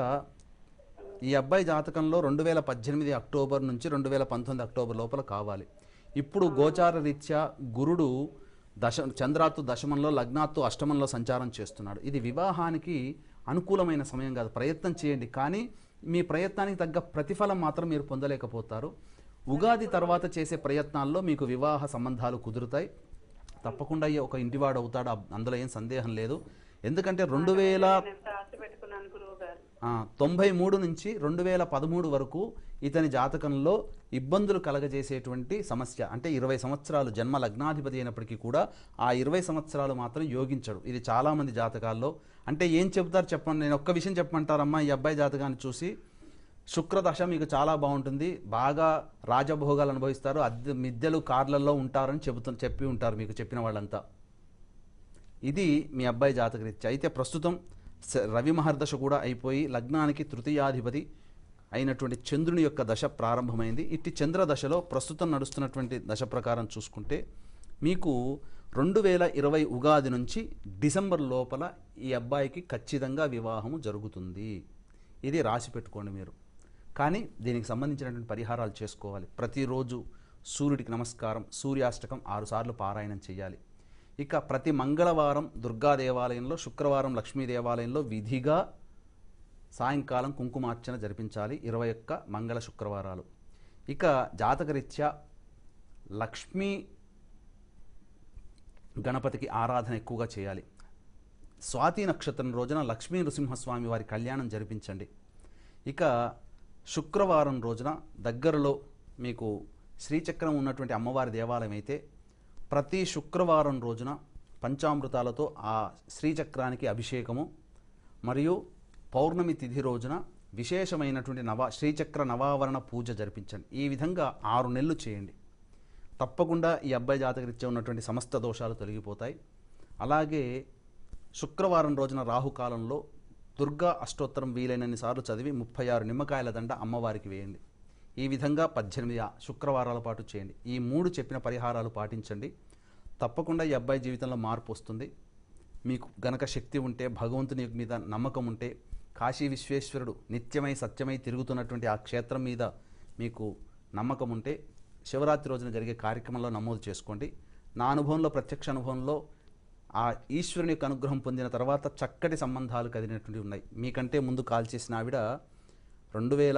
S2: ఈ అబ్బాయి జాతకంలో రెండు వేల పద్దెనిమిది అక్టోబర్ నుంచి రెండు వేల పంతొమ్మిది అక్టోబర్ లోపల కావాలి ఇప్పుడు గోచార రీత్యా గురుడు దశ చంద్రాత్తు దశమంలో లగ్నాత్తు అష్టమంలో సంచారం చేస్తున్నాడు ఇది వివాహానికి అనుకూలమైన సమయం కాదు ప్రయత్నం చేయండి కానీ మీ ప్రయత్నానికి తగ్గ ప్రతిఫలం మాత్రం మీరు పొందలేకపోతారు ఉగాది తర్వాత చేసే ప్రయత్నాల్లో మీకు వివాహ సంబంధాలు కుదురుతాయి తప్పకుండా ఈ ఒక ఇంటివాడు అవుతాడు అబ్- అందులో ఏం సందేహం లేదు ఎందుకంటే రెండు వేల
S4: నేను ఎంత ఆశ పెట్టుకున్నాను గురువు గారు
S2: ఆ, తొంభై మూడు నుంచి రెండు వేల పదమూడు వరకు ఇతని జాతకంలో ఇబ్బందులు కలగజేసేటువంటి సమస్య అంటే ఇరవై సంవత్సరాలు జన్మ లగ్నాధిపతి అయినప్పటికీ కూడా ఆ ఇరవై సంవత్సరాలు మాత్రం యోగించడు ఇది చాలామంది జాతకాల్లో అంటే ఏం చెబుతారు చెప్పండి నేను ఒక్క విషయం చెప్పమంటారమ్మా ఈ అబ్బాయి జాతకాన్ని చూసి శుక్రదశ మీకు చాలా బాగుంటుంది బాగా రాజభోగాలు అనుభవిస్తారు అద్దె మిద్దెలు కార్లలో ఉంటారని చెబుతు చెప్పి ఉంటారు మీకు చెప్పిన వాళ్ళంతా ఇది మీ అబ్బాయి జాతకరీత్యా అయితే ప్రస్తుతం స- రవి మహర్దశ కూడా అయిపోయి లగ్నానికి తృతీయాధిపతి అయినటువంటి చంద్రుని యొక్క దశ ప్రారంభమైంది ఇట్టి చంద్ర దశలో ప్రస్తుతం నడుస్తున్నటువంటి దశ ప్రకారం చూసుకుంటే మీకు రెండు వేల ఇరవై ఉగాది నుంచి డిసెంబర్ లోపల ఈ అబ్బాయికి ఖచ్చితంగా వివాహము జరుగుతుంది ఇది రాసి పెట్టుకోండి మీరు కానీ దీనికి సంబంధించినటువంటి పరిహారాలు చేసుకోవాలి ప్రతిరోజు సూర్యుడికి నమస్కారం సూర్యాష్టకం ఆరుసార్లు పారాయణం చేయాలి ఇక ప్రతి మంగళవారం దుర్గా దేవాలయంలో శుక్రవారం లక్ష్మీ దేవాలయంలో విధిగా సాయంకాలం కుంకుమార్చన జరిపించాలి ఇరవై ఒక్క మంగళ శుక్రవారాలు ఇక జాతకరీత్యా లక్ష్మీ గణపతికి ఆరాధన ఎక్కువగా చేయాలి స్వాతి నక్షత్రం రోజున లక్ష్మీ నృసింహస్వామి వారి కళ్యాణం జరిపించండి ఇక శుక్రవారం రోజున దగ్గరలో మీకు శ్రీచక్రం ఉన్నటువంటి అమ్మవారి దేవాలయం అయితే ప్రతి శుక్రవారం రోజున పంచామృతాలతో ఆ శ్రీచక్రానికి అభిషేకము మరియు పౌర్ణమి తిథి రోజున విశేషమైనటువంటి నవ శ్రీచక్ర నవావరణ పూజ జరిపించండి ఈ విధంగా ఆరు నెలలు చేయండి తప్పకుండా ఈ అబ్బాయి జాతకరీత్యా ఉన్నటువంటి సమస్త దోషాలు తొలగిపోతాయి అలాగే శుక్రవారం రోజున రాహుకాలంలో దుర్గా అష్టోత్తరం వీలైనన్ని సార్లు చదివి ముప్పై ఆరు నిమ్మకాయల దండ అమ్మవారికి వేయండి ఈ విధంగా పద్దెనిమిది ఆ- శుక్రవారాల పాటు చేయండి ఈ మూడు చెప్పిన పరిహారాలు పాటించండి తప్పకుండా ఈ అబ్బాయి జీవితంలో మార్పు వస్తుంది మీకు గనక శక్తి ఉంటే భగవంతుని మీద నమ్మకం ఉంటే కాశీ విశ్వేశ్వరుడు నిత్యమై సత్యమై తిరుగుతున్నటువంటి ఆ క్షేత్రం మీద మీకు నమ్మకం ఉంటే శివరాత్రి రోజున జరిగే కార్యక్రమంలో నమోదు చేసుకోండి నా అనుభవంలో ప్రత్యక్ష అనుభవంలో ఆ ఈశ్వరుని యొక్క అనుగ్రహం పొందిన తర్వాత చక్కటి సంబంధాలు కదిలినటువంటి ఉన్నాయి మీకంటే ముందు కాల్ చేసిన ఆవిడ రెండు వేల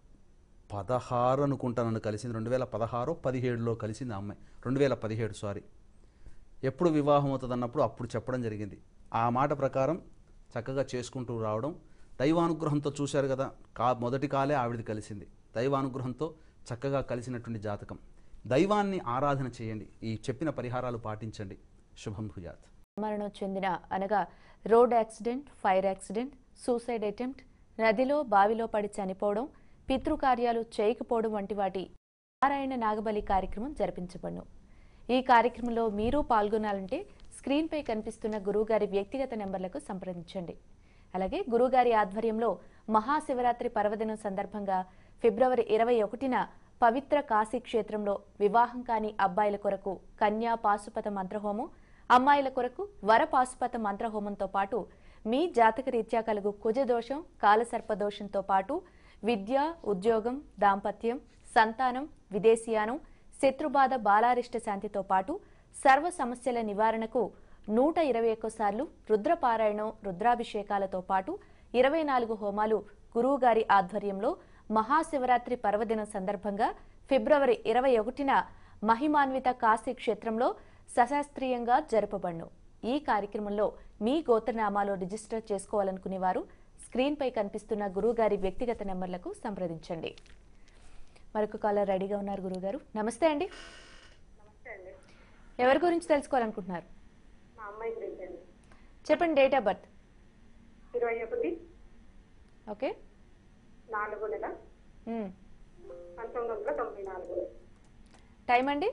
S2: పదహారు అనుకుంటా నన్ను కలిసింది రెండు వేల పదహారు పదిహేడులో కలిసింది ఆ అమ్మాయి రెండు వేల పదిహేడు సారీ ఎప్పుడు వివాహం అవుతుంది అన్నప్పుడు అప్పుడు చెప్పడం జరిగింది ఆ మాట ప్రకారం చక్కగా చేసుకుంటూ రావడం దైవానుగ్రహంతో చూశారు కదా కా మొదటి కాలే ఆవిడది కలిసింది దైవానుగ్రహంతో చక్కగా కలిసినటువంటి జాతకం దైవాన్ని ఆరాధన చేయండి ఈ చెప్పిన పరిహారాలు పాటించండి శుభం భుజాత్
S1: మరణం చెందిన అనగా road accident fire accident suicide attempt నదిలో బావిలో పడి చనిపోవడం పితృకార్యాలు చేయకపోవడం వంటి వాటి నారాయణ నాగబలి కార్యక్రమం జరిపించబడును ఈ కార్యక్రమంలో మీరు పాల్గొనాలంటే స్క్రీన్పై కనిపిస్తున్న గురువుగారి వ్యక్తిగత నెంబర్లకు సంప్రదించండి అలాగే గురువుగారి ఆధ్వర్యంలో మహాశివరాత్రి పర్వదినం సందర్భంగా ఫిబ్రవరి ఇరవై ఒకటిన పవిత్ర కాశీ క్షేత్రంలో వివాహం కాని అబ్బాయిల కొరకు కన్యా పాశుపత మంత్రహోమం అమ్మాయిల కొరకు వర పాశుపత మంత్రహోమంతో పాటు మీ జాతక రీత్యా కలుగు కుజదోషం కాలసర్పదోషంతో పాటు విద్య ఉద్యోగం దాంపత్యం సంతానం విదేశీయానం శత్రుబాధ బాలారిష్ట శాంతితో పాటు సర్వ సమస్యల నివారణకు నూట ఇరవై సార్లు రుద్రపారాయణం రుద్రాభిషేకాలతో పాటు ఇరవై నాలుగు హోమాలు గురువుగారి ఆధ్వర్యంలో మహాశివరాత్రి పర్వదినం సందర్భంగా ఫిబ్రవరి ఇరవై ఒకటిన మహిమాన్విత కాశీ క్షేత్రంలో సశాస్త్రీయంగా జరపబడును ఈ కార్యక్రమంలో మీ గోత్రనామాలో రిజిస్టర్ చేసుకోవాలనుకునేవారు స్క్రీన్పై కనిపిస్తున్న గురువుగారి వ్యక్తిగత నెంబర్లకు సంప్రదించండి మరొక కాలర్ రెడీగా ఉన్నారు గురువుగారు నమస్తే అండి
S5: నమస్తే అండి
S1: ఎవరి గురించి తెలుసుకోవాలనుకుంటున్నారు
S5: మా అమ్మాయి గురించి అండి
S1: చెప్పండి డేట్ ఆఫ్ బర్త్
S5: ఇరవై ఒకటి
S1: ఓకే
S5: నాలుగు నెల
S1: మ్మ్.
S5: పంతొమ్మిది వందల తొంభై నాలుగు
S1: టైం అండి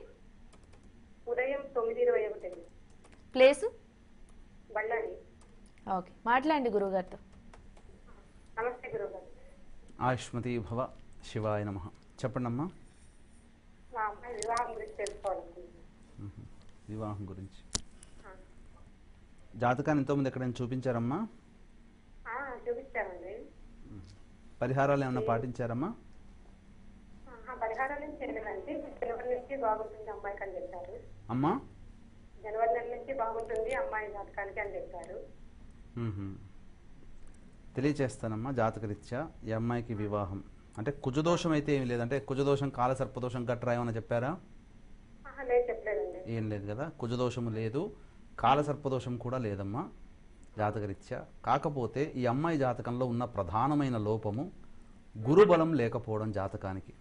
S5: ఉదయం తొమ్మిది ఇరవై ఒకటి అండి
S1: ప్లేసు
S5: బళ్ళారి
S1: ఓకే మాట్లాడండి గురువుగారితో
S5: నమస్తే గురువు గారు
S2: ఆయుష్మతి భవ శివాయ నమ చెప్పండి అమ్మా
S5: మా అమ్మాయి వివాహం గురించి తెలుసుకోవాలనుకుంటున్నాను
S2: మ్మ్. వివాహం గురించి జాతకాన్ని ఎంతోమంది ఎక్కడైనా చూపించారమ్మా
S5: ఆ, చూపించానండి
S2: పరిహారాలు ఏమైనా పాటించారమ్మా
S5: ఆహా, పరిహారాలు ఏం చేయలేదండి జనవరి నుంచి బాగుంటుంది అమ్మాయికి అని చెప్పారు
S2: అమ్మా
S5: జనవరి నెల నుంచి బాగుంటుంది అమ్మాయి జాతకానికి అని చెప్పారు
S2: మ్మ్. తెలియచేస్తానమ్మా జాతకరీత్యా ఈ అమ్మాయికి వివాహం అంటే కుజదోషం అయితే ఏమి లేదంటే కుజదోషం కాలసర్పదోషం గట్రా ఏమైనా చెప్పారా
S5: ఆహా, లేదు చెప్పలేదండి
S2: ఏం లేదు కదా కుజదోషము లేదు కాలసర్పదోషం కూడా లేదమ్మా జాతకరీత్యా కాకపోతే ఈ అమ్మాయి జాతకంలో ఉన్న ప్రధానమైన లోపము గురుబలం లేకపోవడం జాతకానికి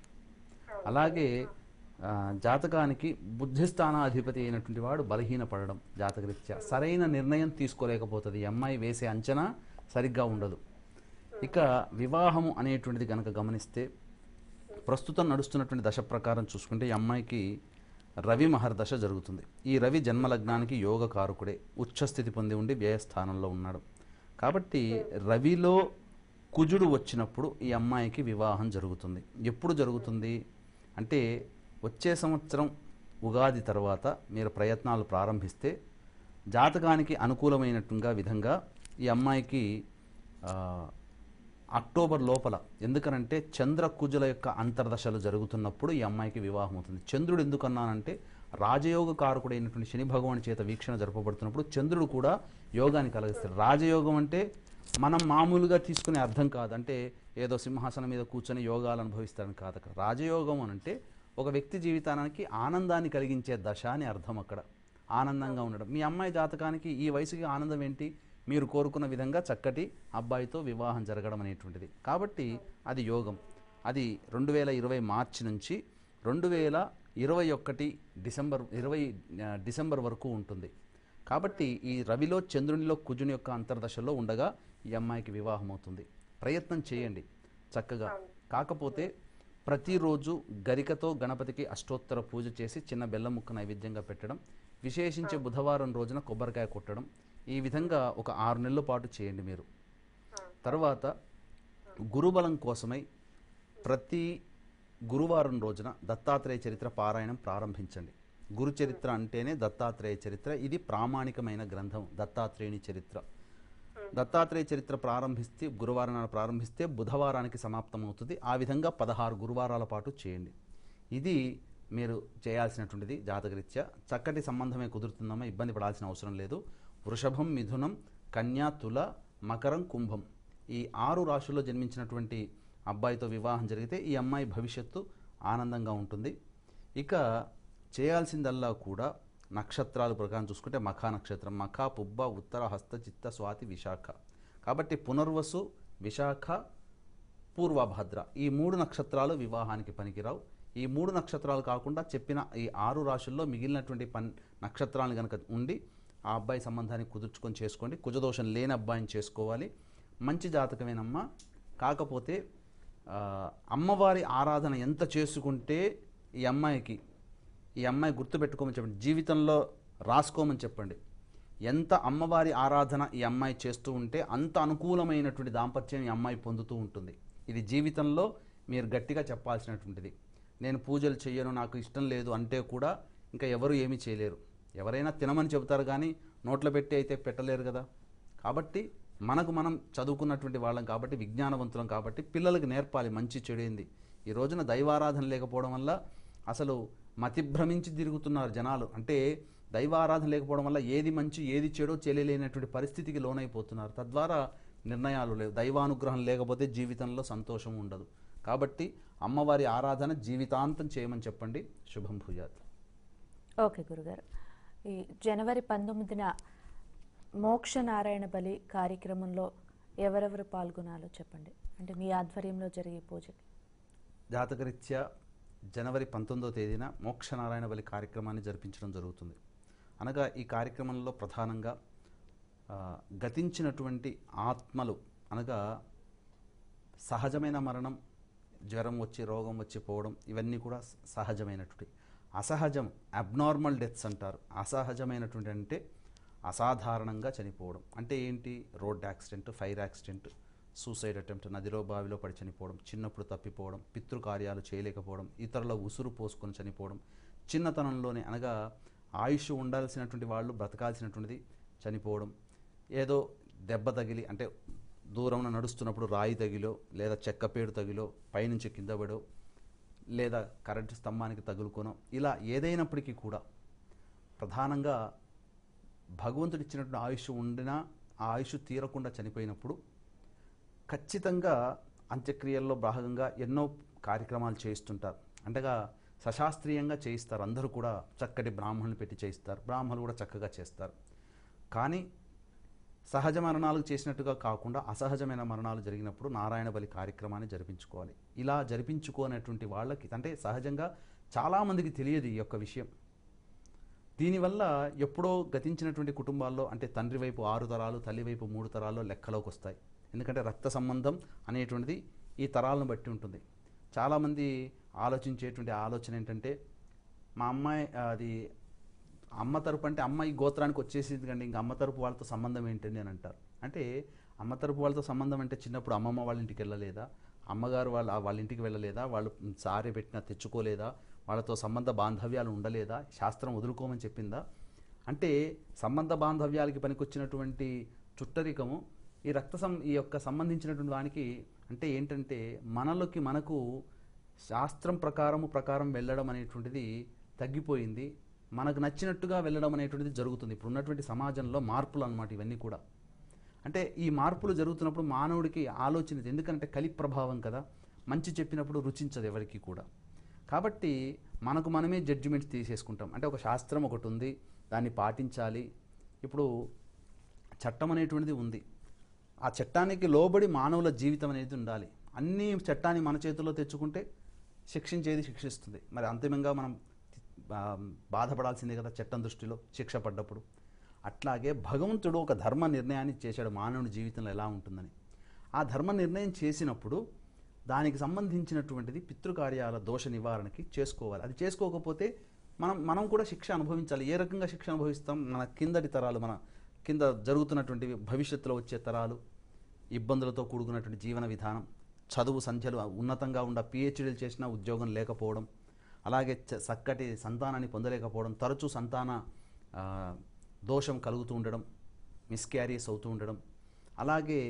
S2: అలాగే ఆ, జాతకానికి బుద్ధిస్థానాధిపతి అయినటువంటి వాడు బలహీనపడడం జాతకరీత్యా సరైన నిర్ణయం తీసుకోలేకపోతుంది ఈ అమ్మాయి వేసే అంచనా సరిగ్గా ఉండదు ఇక వివాహము అనేటువంటిది కనుక గమనిస్తే ప్రస్తుతం నడుస్తున్నటువంటి దశ ప్రకారం చూసుకుంటే ఈ అమ్మాయికి రవి మహర్దశ జరుగుతుంది ఈ రవి జన్మలగ్నానికి యోగ కారకుడే ఉచ్చస్థితి పొంది ఉండి వ్యయస్థానంలో ఉన్నాడు కాబట్టి రవిలో కుజుడు వచ్చినప్పుడు ఈ అమ్మాయికి వివాహం జరుగుతుంది ఎప్పుడు జరుగుతుంది అంటే వచ్చే సంవత్సరం ఉగాది తర్వాత మీరు ప్రయత్నాలు ప్రారంభిస్తే జాతకానికి అనుకూలమైనట్టుగా విధంగా ఈ అమ్మాయికి ఆ, అక్టోబర్ లోపల ఎందుకనంటే చంద్ర కుజుల యొక్క అంతర్దశలు జరుగుతున్నప్పుడు ఈ అమ్మాయికి వివాహం అవుతుంది చంద్రుడు ఎందుకన్నానంటే రాజయోగ కారకుడైనటువంటి శని భగవాన్ చేత వీక్షణ జరపబడుతున్నప్పుడు చంద్రుడు కూడా యోగాన్ని కలిగిస్తాడు రాజయోగం అంటే మనం మామూలుగా తీసుకునే అర్థం కాదు అంటే ఏదో సింహాసనం మీద కూర్చొని యోగాలు అనుభవిస్తాడని కాదు అక్కడ రాజయోగం అని అంటే ఒక వ్యక్తి జీవితానికి ఆనందాన్ని కలిగించే దశ అని అర్థం అక్కడ ఆనందంగా ఉండడం మీ అమ్మాయి జాతకానికి ఈ వయసుకి ఆనందం ఏంటి మీరు కోరుకున్న విధంగా చక్కటి అబ్బాయితో వివాహం జరగడం అనేటువంటిది కాబట్టి అది యోగం అది రెండు వేల ఇరవై మార్చి నుంచి రెండు వేల ఇరవై ఒకటి డిసెంబర్ ఇరవై ఆ, డిసెంబర్ వరకు ఉంటుంది కాబట్టి ఈ రవిలో చంద్రునిలో కుజుని యొక్క అంతర్దశలో ఉండగా ఈ అమ్మాయికి వివాహం అవుతుంది ప్రయత్నం చేయండి చక్కగా కాకపోతే ప్రతిరోజు గరికతో గణపతికి అష్టోత్తర పూజ చేసి చిన్న బెల్లం ముక్క నైవేద్యంగా పెట్టడం విశేషించే బుధవారం రోజున కొబ్బరికాయ కొట్టడం ఈ విధంగా ఒక ఆరు నెలల పాటు చేయండి మీరు తర్వాత గురుబలం కోసమై ప్రతి గురువారం రోజున దత్తాత్రేయ చరిత్ర పారాయణం ప్రారంభించండి గురు చరిత్ర అంటేనే దత్తాత్రేయ చరిత్ర ఇది ప్రామాణికమైన గ్రంథం దత్తాత్రేయుని చరిత్ర దత్తాత్రేయ చరిత్ర ప్రారంభిస్తే గురువారం నాడు ప్రారంభిస్తే బుధవారానికి సమాప్తమవుతుంది ఆ విధంగా పదహారు గురువారాల పాటు చేయండి ఇది మీరు చేయాల్సినటువంటిది జాతకరీత్యా చక్కటి సంబంధమే కుదురుతుందమ్మా ఇబ్బంది పడాల్సిన అవసరం లేదు వృషభం మిథునం కన్యా తుల మకరం కుంభం ఈ ఆరు రాశుల్లో జన్మించినటువంటి అబ్బాయితో వివాహం జరిగితే ఈ అమ్మాయి భవిష్యత్తు ఆనందంగా ఉంటుంది ఇక చేయాల్సిందల్లా కూడా నక్షత్రాల ప్రకారం చూసుకుంటే మఖా నక్షత్రం మఖా పుబ్బ ఉత్తర హస్త చిత్త స్వాతి విశాఖ కాబట్టి పునర్వసు విశాఖ పూర్వభద్ర ఈ మూడు నక్షత్రాలు వివాహానికి పనికిరావు ఈ మూడు నక్షత్రాలు కాకుండా చెప్పిన ఈ ఆరు రాశుల్లో మిగిలినటువంటి పన్ నక్షత్రాలు కనుక ఉండి ఆ అబ్బాయి సంబంధాన్ని కుదుర్చుకొని చేసుకోండి కుజదోషం లేని అబ్బాయిని చేసుకోవాలి మంచి జాతకమేనమ్మా కాకపోతే ఆ, అమ్మవారి ఆరాధన ఎంత చేసుకుంటే ఈ అమ్మాయికి ఈ అమ్మాయి గుర్తుపెట్టుకోమని చెప్పండి జీవితంలో రాసుకోమని చెప్పండి ఎంత అమ్మవారి ఆరాధన ఈ అమ్మాయి చేస్తూ ఉంటే అంత అనుకూలమైనటువంటి దాంపత్యం ఈ అమ్మాయి పొందుతూ ఉంటుంది ఇది జీవితంలో మీరు గట్టిగా చెప్పాల్సినటువంటిది నేను పూజలు చెయ్యను నాకు ఇష్టం లేదు అంటే కూడా ఇంకా ఎవరు ఏమీ చేయలేరు ఎవరైనా తినమని చెబుతారు కానీ నోట్లో పెట్టి అయితే పెట్టలేరు కదా కాబట్టి మనకు మనం చదువుకున్నటువంటి వాళ్ళం కాబట్టి విజ్ఞానవంతులం కాబట్టి పిల్లలకు నేర్పాలి మంచి చెడు ఏంది ఈ రోజున దైవారాధన లేకపోవడం వల్ల అసలు మతిభ్రమించి తిరుగుతున్నారు జనాలు అంటే దైవారాధన లేకపోవడం వల్ల ఏది మంచి ఏది చెడో తెలియలేనటువంటి పరిస్థితికి లోనైపోతున్నారు తద్వారా నిర్ణయాలు లేవు దైవానుగ్రహం లేకపోతే జీవితంలో సంతోషం ఉండదు కాబట్టి అమ్మవారి ఆరాధన జీవితాంతం చేయమని చెప్పండి శుభం భూయాత్
S1: ఓకే గురుగారు ఈ జనవరి పంతొమ్మిదిన మోక్ష నారాయణ బలి కార్యక్రమంలో ఎవరెవరు పాల్గొనాలో చెప్పండి అంటే మీ ఆధ్వర్యంలో జరిగే పూజకి
S2: జాతకరీత్యా జనవరి పంతొమ్మిదవ తేదీన మోక్షనారాయణ బలి కార్యక్రమాన్ని జరిపించడం జరుగుతుంది అనగా ఈ కార్యక్రమంలో ప్రధానంగా ఆ, గతించినటువంటి ఆత్మలు అనగా సహజమైన మరణం జ్వరం వచ్చి రోగం వచ్చి పోవడం ఇవన్నీ కూడా స- సహజమైనటువంటి అసహజం అబ్నార్మల్ డెత్స్ అంటారు అసహజమైనటువంటి అంటే అసాధారణంగా చనిపోవడం అంటే ఏంటి road accident fire accident suicide attempt నదిలో బావిలో పడి చనిపోవడం చిన్నప్పుడు తప్పిపోవడం పితృకార్యాలు చేయలేకపోవడం ఇతరుల ఉసురు పోసుకొని చనిపోవడం చిన్నతనంలోనే అనగా ఆయుష్ ఉండాల్సినటువంటి వాళ్ళు బ్రతకాల్సినటువంటిది చనిపోవడం ఏదో దెబ్బ తగిలి అంటే దూరం నడుస్తున్నప్పుడు రాయి తగిలో లేదా చెక్కపేడు తగిలో పైనుంచి కింద పడో లేదా కరెంటు స్తంభానికి తగులుకోనో ఇలా ఏదైనప్పటికీ కూడా ప్రధానంగా భగవంతుడు ఇచ్చినటువంటి ఆయుష్ ఉండినా ఆ ఆయుష్ తీరకుండా చనిపోయినప్పుడు ఖచ్చితంగా అంత్యక్రియల్లో భాగంగా ఎన్నో కార్యక్రమాలు చేయిస్తుంటారు అంటగా సశాస్త్రీయంగా చేయిస్తారు అందరూ కూడా చక్కటి బ్రాహ్మణులు పెట్టి చేయిస్తారు బ్రాహ్మణులు కూడా చక్కగా చేస్తారు కానీ సహజ మరణాలు చేసినట్టుగా కాకుండా అసహజమైన మరణాలు జరిగినప్పుడు నారాయణ బలి కార్యక్రమాన్ని జరిపించుకోవాలి ఇలా జరిపించుకోనటువంటి వాళ్ళకి అంటే సహజంగా చాలామందికి తెలియదు ఈ యొక్క విషయం దీనివల్ల ఎప్పుడో గతించినటువంటి కుటుంబాల్లో అంటే తండ్రి వైపు ఆరు తరాలు తల్లి వైపు మూడు తరాల్లో లెక్కలోకి వస్తాయి ఎందుకంటే రక్త సంబంధం అనేటువంటిది ఈ తరాలను బట్టి ఉంటుంది చాలామంది ఆలోచించేటువంటి ఆలోచన ఏంటంటే మా అమ్మాయి అది అమ్మ తరపు అంటే అమ్మాయి గోత్రానికి వచ్చేసింది కండి ఇంకా అమ్మ తరపు వాళ్ళతో సంబంధం ఏంటండి అని అంటారు అంటే అమ్మ తరపు వాళ్ళతో సంబంధం అంటే చిన్నప్పుడు అమ్మమ్మ వాళ్ళ ఇంటికి వెళ్ళలేదా అమ్మగారు వాళ్ళ వాళ్ళ ఇంటికి వెళ్ళలేదా వాళ్ళు సారే పెట్టినా తెచ్చుకోలేదా వాళ్ళతో సంబంధ బాంధవ్యాలు ఉండలేదా శాస్త్రం వదులుకోమని చెప్పిందా అంటే సంబంధ బాంధవ్యాలకి పనికొచ్చినటువంటి చుట్టరికము ఈ రక్త సం ఈ యొక్క సంబంధించినటువంటి దానికి అంటే ఏంటంటే మనలోకి మనకు శాస్త్రం ప్రకారము ప్రకారం వెళ్ళడం అనేటువంటిది తగ్గిపోయింది మనకు నచ్చినట్టుగా వెళ్ళడం అనేటువంటిది జరుగుతుంది ఇప్పుడు ఉన్నటువంటి సమాజంలో మార్పులు అన్నమాట ఇవన్నీ కూడా అంటే ఈ మార్పులు జరుగుతున్నప్పుడు మానవుడికి ఆలోచన ఇది. ఎందుకంటే కలి ప్రభావం కదా మంచి చెప్పినప్పుడు రుచించదు ఎవరికి కూడా కాబట్టి మనకు మనమే జడ్జిమెంట్స్ తీసేసుకుంటాం అంటే ఒక శాస్త్రం ఒకటి ఉంది దాన్ని పాటించాలి ఇప్పుడు చట్టం అనేటువంటిది ఉంది ఆ చట్టానికి లోబడి మానవుల జీవితం అనేది ఉండాలి అన్ని చట్టాన్ని మన చేతుల్లో తెచ్చుకుంటే శిక్షించేది శిక్షిస్తుంది మరి అంతిమంగా మనం ఆ, బాధపడాల్సిందే కదా చట్టం దృష్టిలో శిక్ష పడ్డప్పుడు అట్లాగే భగవంతుడు ఒక ధర్మ నిర్ణయాన్ని చేశాడు మానవుడి జీవితంలో ఎలా ఉంటుందని ఆ ధర్మ నిర్ణయం చేసినప్పుడు దానికి సంబంధించినటువంటిది పితృకార్యాల దోష నివారణకి చేసుకోవాలి అది చేసుకోకపోతే మనం మనం కూడా శిక్ష అనుభవించాలి ఏ రకంగా శిక్ష అనుభవిస్తాం మన కిందటి తరాలు మన కింద జరుగుతున్నటువంటి భవిష్యత్తులో వచ్చే తరాలు ఇబ్బందులతో కూడుకున్నటువంటి జీవన విధానం చదువు సంఖ్యలు ఉన్నతంగా ఉన్న పిహెచ్డీలు చేసినా ఉద్యోగం లేకపోవడం అలాగే చ- చక్కటి సంతానాన్ని పొందలేకపోవడం తరచూ సంతాన ఆ, దోషం కలుగుతూ ఉండడం మిస్క్యారీస్ అవుతూ ఉండడం అలాగే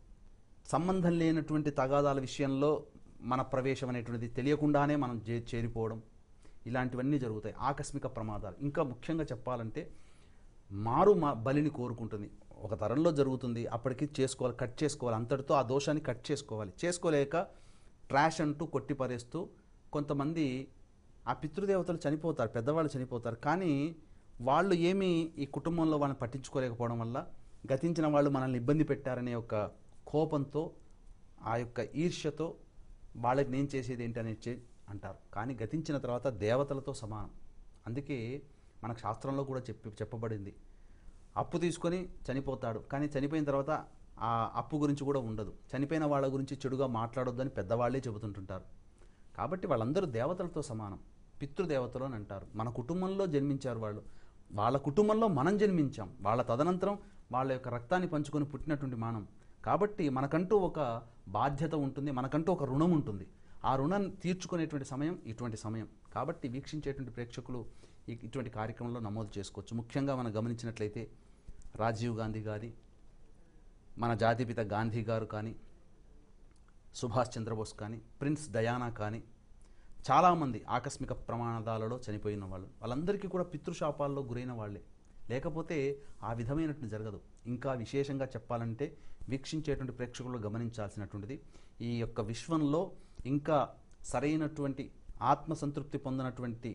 S2: సంబంధం లేనటువంటి తగాదాల విషయంలో మన ప్రవేశం అనేటువంటిది తెలియకుండానే మనం చే చేరిపోవడం ఇలాంటివన్నీ జరుగుతాయి ఆకస్మిక ప్రమాదాలు ఇంకా ముఖ్యంగా చెప్పాలంటే మారు మా బలిని కోరుకుంటుంది ఒక తరంలో జరుగుతుంది అప్పటికి చేసుకోవాలి కట్ చేసుకోవాలి అంతటితో ఆ దోషాన్ని కట్ చేసుకోవాలి చేసుకోలేక ట్రాష్ అంటూ కొట్టిపరేస్తూ కొంతమంది ఆ పితృదేవతలు చనిపోతారు పెద్దవాళ్ళు చనిపోతారు కానీ వాళ్ళు ఏమీ ఈ కుటుంబంలో వాళ్ళని పట్టించుకోలేకపోవడం వల్ల గతించిన వాళ్ళు మనల్ని ఇబ్బంది పెట్టారనే ఒక కోపంతో ఆ యొక్క ఈర్ష్యతో వాళ్ళకి నేను చేసేది ఏంటి అనేది చే- అంటారు కానీ గతించిన తర్వాత దేవతలతో సమానం అందుకే మనకు శాస్త్రంలో కూడా చెప్పి చెప్పబడింది అప్పు తీసుకొని చనిపోతాడు కానీ చనిపోయిన తర్వాత ఆ అప్పు గురించి కూడా ఉండదు చనిపోయిన వాళ్ళ గురించి చెడుగా మాట్లాడొద్దని పెద్దవాళ్ళే చెబుతుంటుంటారు కాబట్టి వాళ్ళందరూ దేవతలతో సమానం పితృదేవతలు అని అంటారు మన కుటుంబంలో జన్మించారు వాళ్ళు వాళ్ళ కుటుంబంలో మనం జన్మించాం వాళ్ళ తదనంతరం వాళ్ళ యొక్క రక్తాన్ని పంచుకొని పుట్టినటువంటి మానం కాబట్టి మనకంటూ ఒక బాధ్యత ఉంటుంది మనకంటూ ఒక రుణం ఉంటుంది ఆ రుణం తీర్చుకునేటువంటి సమయం ఇటువంటి సమయం కాబట్టి వీక్షించేటువంటి ప్రేక్షకులు ఈ- ఇటువంటి కార్యక్రమంలో నమోదు చేసుకోవచ్చు ముఖ్యంగా మనం గమనించినట్లయితే రాజీవ్ గాంధీ గారి మన జాతిపిత గాంధీ గారు కానీ సుభాష్ చంద్రబోస్ కానీ ప్రిన్స్ డయానా కానీ చాలామంది ఆకస్మిక ప్రమాదాలలో చనిపోయిన వాళ్ళు వాళ్ళందరికీ కూడా పితృశాపాల్లో గురైన వాళ్ళే లేకపోతే ఆ విధమైనటువంటి జరగదు ఇంకా విశేషంగా చెప్పాలంటే వీక్షించేటువంటి ప్రేక్షకులు గమనించాల్సినటువంటిది ఈ యొక్క విశ్వంలో ఇంకా సరైనటువంటి ఆత్మసంతృప్తి పొందినటువంటి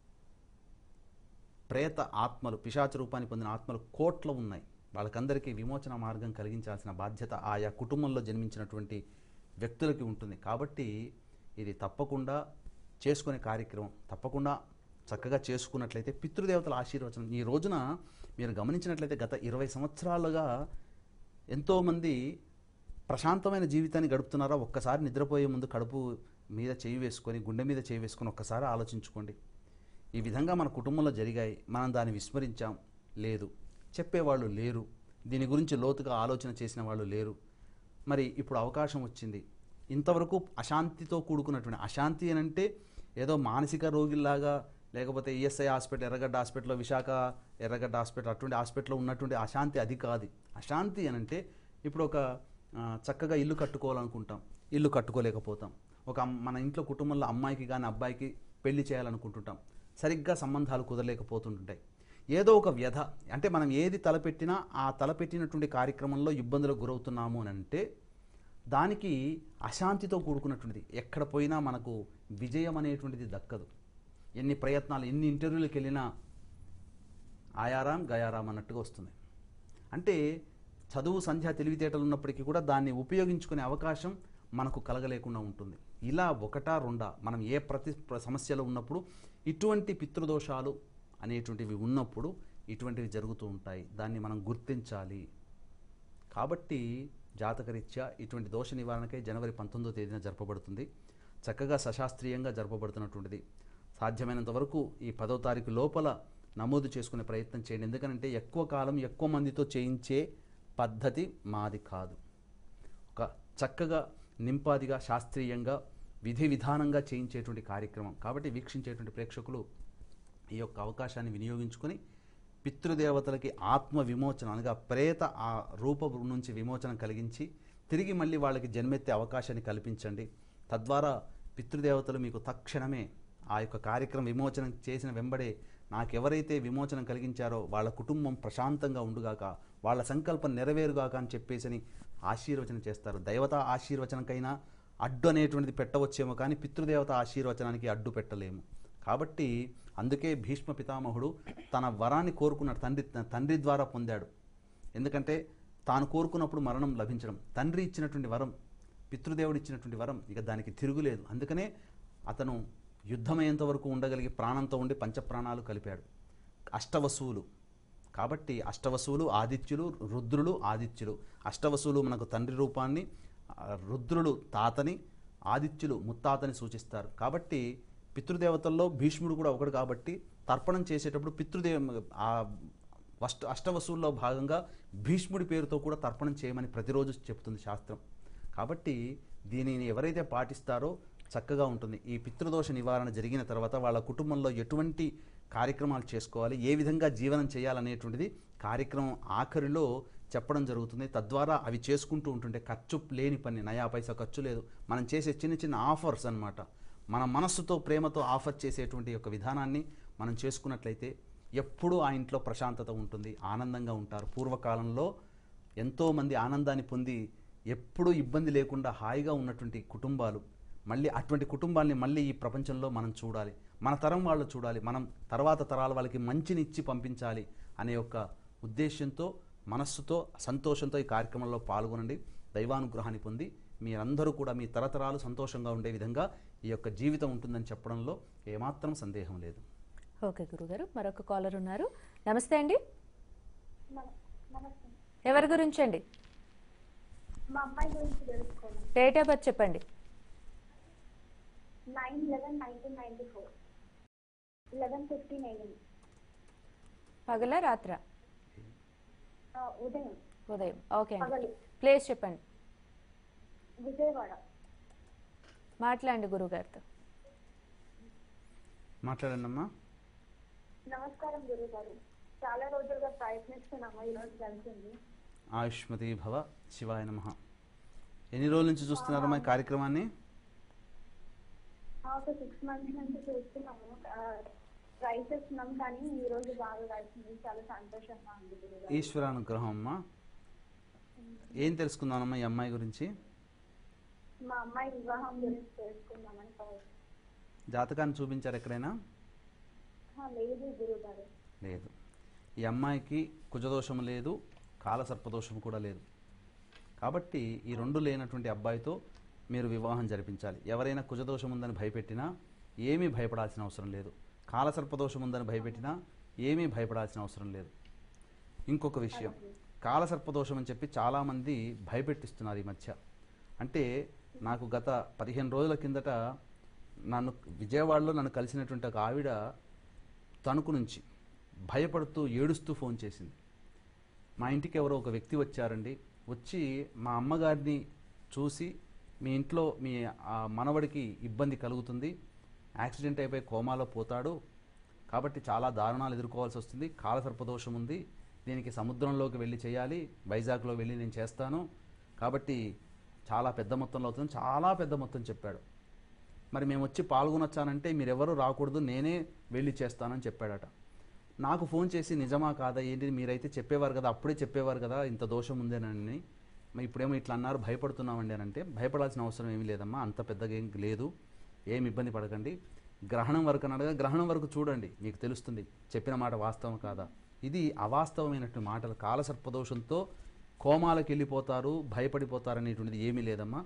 S2: ప్రేత ఆత్మలు పిశాచ రూపాన్ని పొందిన ఆత్మలు కోట్లు ఉన్నాయి వాళ్ళకందరికీ విమోచన మార్గం కలిగించాల్సిన బాధ్యత ఆయా కుటుంబంలో జన్మించినటువంటి వ్యక్తులకి ఉంటుంది కాబట్టి ఇది తప్పకుండా చేసుకునే కార్యక్రమం తప్పకుండా చక్కగా చేసుకున్నట్లయితే పితృదేవతల ఆశీర్వచనం ఈ రోజున మీరు గమనించినట్లయితే గత ఇరవై సంవత్సరాలుగా ఎంతోమంది ప్రశాంతమైన జీవితాన్ని గడుపుతున్నారా ఒక్కసారి నిద్రపోయే ముందు కడుపు మీద చేయి వేసుకొని గుండె మీద చేయి వేసుకొని ఒక్కసారి ఆలోచించుకోండి ఈ విధంగా మన కుటుంబంలో జరిగాయి మనం దాన్ని విస్మరించాం లేదు చెప్పేవాళ్ళు లేరు దీని గురించి లోతుగా ఆలోచన చేసిన వాళ్ళు లేరు మరి ఇప్పుడు అవకాశం వచ్చింది ఇంతవరకు అశాంతితో కూడుకున్నటువంటి అశాంతి అని అంటే ఏదో మానసిక రోగిలాగా లేకపోతే ఈఎస్ఐ హాస్పిటల్ ఎర్రగడ్డ హాస్పిటల్లో విశాఖ ఎర్రగడ్డ హాస్పిటల్ అటువంటి హాస్పిటల్లో ఉన్నటువంటి అశాంతి అది కాదు అశాంతి అని అంటే ఇప్పుడు ఒక ఆ, చక్కగా ఇల్లు కట్టుకోవాలనుకుంటాం ఇల్లు కట్టుకోలేకపోతాం ఒక అమ్- మన ఇంట్లో కుటుంబంలో అమ్మాయికి కానీ అబ్బాయికి పెళ్లి చేయాలనుకుంటుంటాం సరిగ్గా సంబంధాలు కుదరలేకపోతుంటాయి ఏదో ఒక వ్యధ అంటే మనం ఏది తలపెట్టినా ఆ తలపెట్టినటువంటి కార్యక్రమంలో ఇబ్బందులకు గురవుతున్నాము అని అంటే దానికి అశాంతితో కూడుకున్నటువంటిది ఎక్కడ పోయినా మనకు విజయం అనేటువంటిది దక్కదు ఎన్ని ప్రయత్నాలు ఎన్ని ఇంటర్వ్యూలకు వెళ్ళినా ఆయారాం గయారాం అన్నట్టుగా వస్తుంది అంటే చదువు సంధ్య తెలివితేటలు ఉన్నప్పటికీ కూడా దాన్ని ఉపయోగించుకునే అవకాశం మనకు కలగలేకుండా ఉంటుంది ఇలా ఒకటా రెండా మనం ఏ ప్రతి ప్ర- సమస్యలో ఉన్నప్పుడు ఇటువంటి పితృదోషాలు అనేటువంటివి ఉన్నప్పుడు ఇటువంటివి జరుగుతూ ఉంటాయి దాన్ని మనం గుర్తించాలి కాబట్టి జాతకరీత్యా ఇటువంటి దోష నివారణకై జనవరి పంతొమ్మిదో తేదీన జరపబడుతుంది చక్కగా సశాస్త్రీయంగా జరపబడుతున్నటువంటిది సాధ్యమైనంత వరకు ఈ పదో తారీఖు లోపల నమోదు చేసుకునే ప్రయత్నం చేయండి ఎందుకంటే ఎక్కువ కాలం ఎక్కువ మందితో చేయించే పద్ధతి మాది కాదు ఒక చక్కగా నింపాదిగా శాస్త్రీయంగా విధి విధానంగా చేయించేటువంటి కార్యక్రమం కాబట్టి వీక్షించేటువంటి ప్రేక్షకులు ఈ యొక్క అవకాశాన్ని వినియోగించుకొని పితృదేవతలకి ఆత్మ విమోచన అనగా ప్రేత ఆ రూప నుంచి విమోచన కలిగించి తిరిగి మళ్ళీ వాళ్ళకి జన్మెత్తే అవకాశాన్ని కల్పించండి తద్వారా పితృదేవతలు మీకు తక్షణమే ఆ యొక్క కార్యక్రమం విమోచన చేసిన వెంబడే నాకెవరైతే విమోచనం కలిగించారో వాళ్ళ కుటుంబం ప్రశాంతంగా ఉండుగాక వాళ్ళ సంకల్పం నెరవేరుగాక అని చెప్పేసి ఆశీర్వచనం చేస్తారు దైవత ఆశీర్వచనకైనా అడ్డు అనేటువంటిది పెట్టవచ్చేమో కానీ పితృదేవత ఆశీర్వచనానికి అడ్డు పెట్టలేము కాబట్టి అందుకే భీష్మ పితామహుడు తన వరాన్ని కోరుకున్నాడు తండ్రి తండ్రి ద్వారా పొందాడు ఎందుకంటే తాను కోరుకున్నప్పుడు మరణం లభించడం తండ్రి ఇచ్చినటువంటి వరం పితృదేవుడు ఇచ్చినటువంటి వరం ఇక దానికి తిరుగులేదు అందుకనే అతను యుద్ధమయ్యేంత వరకు ఉండగలిగి ప్రాణంతో ఉండి పంచప్రాణాలు కలిపాడు అష్టవసువులు కాబట్టి అష్టవసువులు ఆదిత్యులు రుద్రులు ఆదిత్యులు అష్టవసువులు మనకు తండ్రి రూపాన్ని ఆ, రుద్రులు తాతని ఆదిత్యులు ముత్తాతని సూచిస్తారు కాబట్టి పితృదేవతల్లో భీష్ముడు కూడా ఒకడు కాబట్టి తర్పణం చేసేటప్పుడు పితృదేవ ఆ అష్ట అష్టవసువుల్లో భాగంగా భీష్ముడి పేరుతో కూడా తర్పణం చేయమని ప్రతిరోజు చెప్తుంది శాస్త్రం కాబట్టి దీనిని ఎవరైతే పాటిస్తారో చక్కగా ఉంటుంది ఈ పితృదోష నివారణ జరిగిన తర్వాత వాళ్ళ కుటుంబంలో ఎటువంటి కార్యక్రమాలు చేసుకోవాలి ఏ విధంగా జీవనం చేయాలనేటువంటిది కార్యక్రమం ఆఖరిలో చెప్పడం జరుగుతుంది తద్వారా అవి చేసుకుంటూ ఉంటుంటే ఖర్చు లేని పని నయా పైసా ఖర్చు లేదు మనం చేసే చిన్న చిన్న ఆఫర్స్ అన్నమాట మన మనస్సుతో ప్రేమతో ఆఫర్ చేసేటువంటి యొక్క విధానాన్ని మనం చేసుకున్నట్లయితే ఎప్పుడూ ఆ ఇంట్లో ప్రశాంతత ఉంటుంది ఆనందంగా ఉంటారు పూర్వకాలంలో ఎంతోమంది ఆనందాన్ని పొంది ఎప్పుడూ ఇబ్బంది లేకుండా హాయిగా ఉన్నటువంటి కుటుంబాలు మళ్ళీ అటువంటి కుటుంబాల్ని మళ్ళీ ఈ ప్రపంచంలో మనం చూడాలి మన తరం వాళ్ళు చూడాలి మనం తర్వాత తరాల వాళ్ళకి మంచినిచ్చి పంపించాలి అనే ఒక ఉద్దేశంతో మనస్సుతో సంతోషంతో ఈ కార్యక్రమంలో పాల్గొనండి దైవానుగ్రహాన్ని పొంది మీరందరూ కూడా మీ తరతరాలు సంతోషంగా ఉండే విధంగా ఈ యొక్క జీవితం ఉంటుందని చెప్పడంలో ఏమాత్రం సందేహం లేదు
S1: ఓకే గురుగారు మరొక కాలర్ ఉన్నారు నమస్తే అండి
S5: నమస్తే
S1: ఎవరి గురించి అండి
S5: మా అమ్మాయి గురించి తెలుసుకోవాలి
S1: డేట్ ఆఫ్ బర్త్ చెప్పండి
S5: nine eleven nineteen ninety four eleven fifteen AM
S1: పగల రాత్ర
S5: ఉదయం
S1: ఉదయం ఓకే అండి
S5: పగలు
S1: ప్లేస్ చెప్పండి
S5: విజయవాడ
S1: మాట్లాడండి గురుగారితో
S2: మాట్లాడండి అమ్మా
S5: నమస్కారం గురుగారు చాలా రోజులుగా ప్రయత్నిస్తున్నాము ఈరోజు కలిసింది
S2: ఆయుష్మతి భవ శివాయ నమ ఎన్ని రోజుల నుంచి చూస్తున్నారమ్మా ఈ కార్యక్రమాన్ని
S5: ఒక సిక్స్ మంత్స్ నుంచి చూస్తున్నాము ట్రై చేస్తున్నాం కానీ ఈ రోజు బాగా కలిసింది చాలా సంతోషంగా ఉంది గురుగారు
S2: ఈశ్వరానుగ్రహం అమ్మా ఏం తెలుసుకుందామమ్మా ఈ అమ్మాయి గురించి
S5: మా అమ్మాయి వివాహం గురించి తెలుసుకుందామని కాల్
S2: జాతకాన్ని చూపించారు ఎక్కడైనా
S5: ఆ, లేదు గురుగారు
S2: లేదు ఈ అమ్మాయికి కుజదోషం లేదు కాలసర్పదోషం కూడా లేదు కాబట్టి ఈ రెండు లేనటువంటి అబ్బాయితో మీరు వివాహం జరిపించాలి ఎవరైనా కుజదోషం ఉందని భయపెట్టినా ఏమీ భయపడాల్సిన అవసరం లేదు కాలసర్పదోషం ఉందని భయపెట్టినా ఏమీ భయపడాల్సిన అవసరం లేదు ఇంకొక విషయం కాలసర్పదోషం అని చెప్పి చాలామంది భయపెట్టిస్తున్నారు ఈ మధ్య అంటే నాకు గత పదిహేను రోజుల కిందట నన్ను విజయవాడలో నన్ను కలిసినటువంటి ఒక ఆవిడ తణుకు నుంచి భయపడుతూ ఏడుస్తూ ఫోన్ చేసింది మా ఇంటికి ఎవరో ఒక వ్యక్తి వచ్చారండి వచ్చి మా అమ్మగారిని చూసి మీ ఇంట్లో మీ ఆ మనవడికి ఇబ్బంది కలుగుతుంది యాక్సిడెంట్ అయిపోయి కోమాలో పోతాడు కాబట్టి చాలా దారుణాలు ఎదుర్కోవాల్సి వస్తుంది కాలసర్పదోషం ఉంది దీనికి సముద్రంలోకి వెళ్ళి చేయాలి వైజాగ్లో వెళ్ళి నేను చేస్తాను కాబట్టి చాలా పెద్ద మొత్తంలో అవుతుంది చాలా పెద్ద మొత్తం చెప్పాడు మరి మేము వచ్చి పాల్గొనొచ్చానంటే మీరెవరూ రాకూడదు నేనే వెళ్ళి చేస్తానని చెప్పాడట నాకు ఫోన్ చేసి నిజమా కాదా ఏంటి మీరైతే చెప్పేవారు కదా అప్పుడే చెప్పేవారు కదా ఇంత దోషం ఉందేనని మరి ఇప్పుడేమో ఇట్లా అన్నారు భయపడుతున్నామండి అని అంటే భయపడాల్సిన అవసరం ఏమీ లేదమ్మా అంత పెద్దగా ఏం లేదు ఏం ఇబ్బంది పడకండి గ్రహణం వరకు అనగా గ్రహణం వరకు చూడండి మీకు తెలుస్తుంది చెప్పిన మాట వాస్తవం కాదా ఇది అవాస్తవమైనటువంటి మాటలు కాలసర్పదోషంతో కోమాలకు వెళ్ళిపోతారు భయపడిపోతారు అనేటువంటిది ఏమీ లేదమ్మా